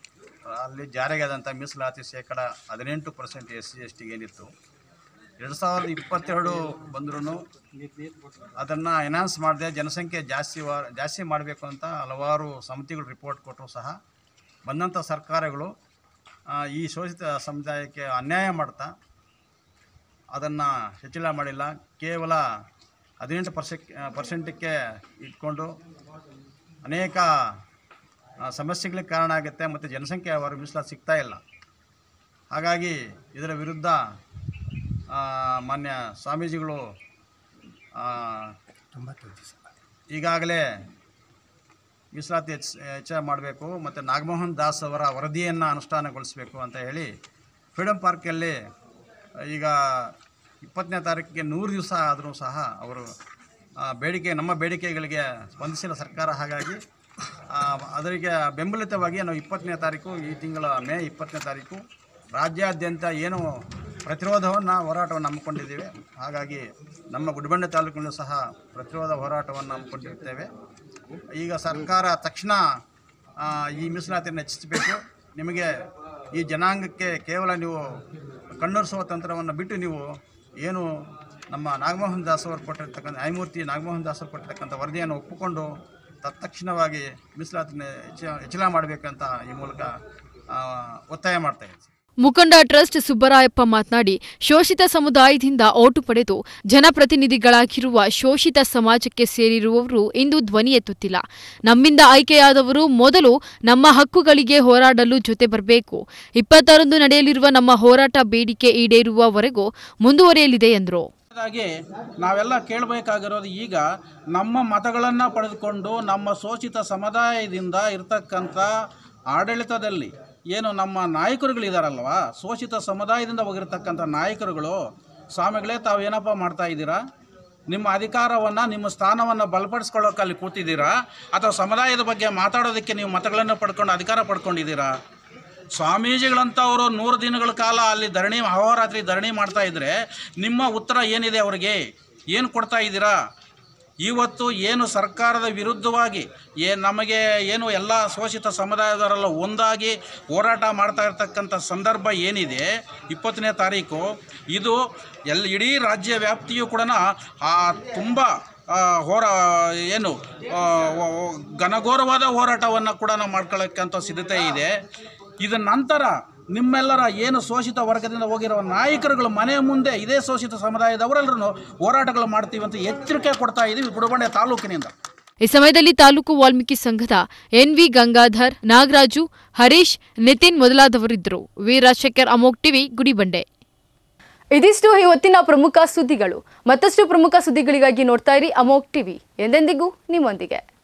ಅಲ್ಲಿ ಜಾರಿಗಾದಂಥ ಮೀಸಲಾತಿ ಶೇಕಡ ಹದಿನೆಂಟು ಪರ್ಸೆಂಟ್ ಎಸ್ ಸಿ ಎಸ್ ಟಿಗೆ ಏನಿತ್ತು ಎರಡು ಸಾವಿರದ ಇಪ್ಪತ್ತೆರಡು ಬಂದ್ರೂ ಅದನ್ನು ಎನ್ಹಾನ್ಸ್ ಮಾಡದೆ ಜನಸಂಖ್ಯೆ ಜಾಸ್ತಿ ವಾ ಜಾಸ್ತಿ ಮಾಡಬೇಕು ಅಂತ ಹಲವಾರು ಸಮಿತಿಗಳು ರಿಪೋರ್ಟ್ ಕೊಟ್ಟರು ಸಹ ಬಂದಂಥ ಸರ್ಕಾರಗಳು ಆ, ಈ ಶೋಷಿತ ಸಮುದಾಯಕ್ಕೆ ಅನ್ಯಾಯ ಮಾಡ್ತಾ ಅದನ್ನು ಹೆಚ್ಚಳ ಮಾಡಿಲ್ಲ ಕೇವಲ ಹದಿನೆಂಟು ಪರ್ಸೆಂಟ್ ಪರ್ಸೆಂಟಕ್ಕೆ ಇಟ್ಕೊಂಡು ಅನೇಕ ಆ, ಸಮಸ್ಯೆಗಳಿಗೆ ಕಾರಣ ಆಗುತ್ತೆ ಮತ್ತು ಜನಸಂಖ್ಯೆ ಅವರ ಮೀಸಲಾತಿ ಸಿಗ್ತಾ ಇಲ್ಲ ಹಾಗಾಗಿ ಇದರ ವಿರುದ್ಧ ಆ, ಮಾನ್ಯ ಸ್ವಾಮೀಜಿಗಳು ಆ, ಈಗಾಗಲೇ ಮೀಸಲಾತಿ ಹೆಚ್ಚ ಹೆಚ್ಚಳ ಮಾಡಬೇಕು ಮತ್ತು ನಾಗಮೋಹನ್ ದಾಸ್ ಅವರ ವರದಿಯನ್ನು ಅನುಷ್ಠಾನಗೊಳಿಸಬೇಕು ಅಂತ ಹೇಳಿ ಫ್ರೀಡಮ್ ಪಾರ್ಕಲ್ಲಿ ಈಗ ಇಪ್ಪತ್ತನೇ ತಾರೀಕಿಗೆ ನೂರು ದಿವಸ ಆದರೂ ಸಹ ಅವರು ಆ, ಬೇಡಿಕೆ ನಮ್ಮ ಬೇಡಿಕೆಗಳಿಗೆ ಸ್ಪಂದಿಸಿಲ್ಲ ಸರ್ಕಾರ ಹಾಗಾಗಿ ಆ, ಅದರಿಗೆ ಬೆಂಬಲಿತವಾಗಿ ನಾವು ಇಪ್ಪತ್ತನೇ ತಾರೀಕು ಈ ತಿಂಗಳ ಮೇ ಇಪ್ಪತ್ತನೇ ತಾರೀಕು ರಾಜ್ಯಾದ್ಯಂತ ಏನು ಪ್ರತಿರೋಧವನ್ನು ಹೋರಾಟವನ್ನು ಹಮ್ಮಿಕೊಂಡಿದ್ದೇವೆ ಹಾಗಾಗಿ ನಮ್ಮ ಗುಡಿಬಂಡೆ ತಾಲೂಕಿನಲ್ಲೂ ಸಹ ಪ್ರತಿರೋಧ ಹೋರಾಟವನ್ನು ಹಮ್ಮಿಕೊಂಡಿರ್ತೇವೆ ಈಗ ಸರ್ಕಾರ ತಕ್ಷಣ ಆ, ಈ ಮೀಸಲಾತಿಯನ್ನು ಹೆಚ್ಚಿಸಬೇಕು ನಿಮಗೆ ಈ ಜನಾಂಗಕ್ಕೆ ಕೇವಲ ನೀವು ಕಣ್ಣೊರೆಸುವ ತಂತ್ರವನ್ನು ಬಿಟ್ಟು ನೀವು ಏನು ನಮ್ಮ ನಾಗಮೋಹನ್ ದಾಸ್ ಅವರು ಕೊಟ್ಟಿರ್ತಕ್ಕಂಥ ನ್ಯಾಯಮೂರ್ತಿ ನಾಗಮೋಹನ್ ದಾಸ್ ಅವರು ಕೊಟ್ಟಿರ್ತಕ್ಕಂಥ ವರದಿಯನ್ನು ಒಪ್ಪಿಕೊಂಡು ತತ್ಕ್ಷಣವಾಗಿ ಮೀಸಲಾತಿನ ಹೆಚ್ಚ ಹೆಚ್ಚಳ ಮಾಡಬೇಕಂತ ಈ ಮೂಲಕ ಆ, ಒತ್ತಾಯ ಮಾಡ್ತಾ ಇದ್ದೀವಿ ಮುಖಂಡ ಟ್ರಸ್ಟ್ ಸುಬ್ಬರಾಯಪ್ಪ ಮಾತನಾಡಿ ಶೋಷಿತ ಸಮುದಾಯದಿಂದ ಓಟು ಪಡೆದು ಜನಪ್ರತಿನಿಧಿಗಳಾಗಿರುವ ಶೋಷಿತ ಸಮಾಜಕ್ಕೆ ಸೇರಿರುವವರು ಇಂದು ಧ್ವನಿ ಎತ್ತುತ್ತಿಲ್ಲ ನಮ್ಮಿಂದ ಆಯ್ಕೆಯಾದವರು ಮೊದಲು ನಮ್ಮ ಹಕ್ಕುಗಳಿಗೆ ಹೋರಾಡಲು ಜೊತೆ ಬರಬೇಕು ಇಪ್ಪತ್ತಾರಂದು ನಡೆಯಲಿರುವ ನಮ್ಮ ಹೋರಾಟ ಬೇಡಿಕೆ ಈಡೇರುವವರೆಗೂ ಮುಂದುವರಿಯಲಿದೆ ಎಂದರು ಹಾಗಾಗಿ ನಾವೆಲ್ಲ ಕೇಳಬೇಕಾಗಿರೋದು ಈಗ ನಮ್ಮ ಮತಗಳನ್ನು ಪಡೆದುಕೊಂಡು ನಮ್ಮ ಶೋಷಿತ ಸಮುದಾಯದಿಂದ ಇರತಕ್ಕಂಥ ಆಡಳಿತದಲ್ಲಿ ಏನು ನಮ್ಮ ನಾಯಕರುಗಳಿದಾರಲ್ವ ಶೋಷಿತ ಸಮುದಾಯದಿಂದ ಹೋಗಿರ್ತಕ್ಕಂಥ ನಾಯಕರುಗಳು ಸ್ವಾಮಿಗಳೇ ತಾವು ಏನಪ್ಪ ಮಾಡ್ತಾ ಇದ್ದೀರಾ ನಿಮ್ಮ ಅಧಿಕಾರವನ್ನು ನಿಮ್ಮ ಸ್ಥಾನವನ್ನು ಬಲಪಡಿಸ್ಕೊಳ್ಳೋಕೆ ಅಲ್ಲಿ ಕೂತಿದ್ದೀರಾ ಅಥವಾ ಸಮುದಾಯದ ಬಗ್ಗೆ ಮಾತಾಡೋದಕ್ಕೆ ನೀವು ಮತಗಳನ್ನು ಪಡ್ಕೊಂಡು ಅಧಿಕಾರ ಪಡ್ಕೊಂಡಿದ್ದೀರಾ ಸ್ವಾಮೀಜಿಗಳಂಥವರು ನೂರು ದಿನಗಳ ಕಾಲ ಅಲ್ಲಿ ಧರಣಿ ಅಹೋರಾತ್ರಿ ಧರಣಿ ಮಾಡ್ತಾ ಇದ್ರೆ ನಿಮ್ಮ ಉತ್ತರ ಏನಿದೆ ಅವರಿಗೆ ಏನು ಕೊಡ್ತಾ ಇದ್ದೀರಾ ಇವತ್ತು ಏನು ಸರ್ಕಾರದ ವಿರುದ್ಧವಾಗಿ ಏ ನಮಗೆ ಏನು ಎಲ್ಲ ಶೋಷಿತ ಸಮುದಾಯದವರೆಲ್ಲ ಒಂದಾಗಿ ಹೋರಾಟ ಮಾಡ್ತಾ ಇರ್ತಕ್ಕಂಥ ಸಂದರ್ಭ ಏನಿದೆ ಇಪ್ಪತ್ತನೇ ತಾರೀಕು ಇದು ಎಲ್ಲ ಇಡೀ ರಾಜ್ಯ ವ್ಯಾಪ್ತಿಯೂ ಕೂಡ ತುಂಬ ಹೋರಾ ಏನು ಆ, ವ- ವ- ಘನಘೋರವಾದ ಹೋರಾಟವನ್ನು ಕೂಡ ನಾವು ಮಾಡ್ಕೊಳ್ಳೋಕ್ಕಂಥ ಸಿದ್ಧತೆ ಇದೆ ಇದರ ನಂತರ ನಿಮ್ಮೆಲ್ಲರ ಏನು ಶೋಷಿತ ವರ್ಗದಿಂದ ಹೋಗಿರೋ ನಾಯಕರುಗಳು ಮನೆ ಮುಂದೆ ಇದೇ ಶೋಷಿತ ಸಮುದಾಯದವರೆಲ್ಲರೂ ಹೋರಾಟಗಳು ಮಾಡ್ತೀವಿ ಅಂತ ಎಚ್ಚರಿಕೆ ಕೊಡ್ತಾ ಇದ್ದೀವಿ ಗುಡಬಂಡೆ ತಾಲೂಕಿನಿಂದ ಈ ಸಮಯದಲ್ಲಿ ತಾಲೂಕು ವಾಲ್ಮೀಕಿ ಸಂಘದ ಎನ್ವಿ ಗಂಗಾಧರ್ ನಾಗರಾಜು ಹರೀಶ್ ನಿತಿನ್ ಮೊದಲಾದವರಿದ್ದರು ವಿ ರಾಜಶೇಖರ್ ಅಮೋಕ್ ಟಿವಿ ಗುಡಿಬಂಡೆ ಇದಿಷ್ಟು ಇವತ್ತಿನ ಪ್ರಮುಖ ಸುದ್ದಿಗಳು ಮತ್ತಷ್ಟು ಪ್ರಮುಖ ಸುದ್ದಿಗಳಿಗಾಗಿ ನೋಡ್ತಾ ಇರಿ ಅಮೋಕ್ ಟಿವಿ ಎಂದೆಂದಿಗೂ ನಿಮ್ಮೊಂದಿಗೆ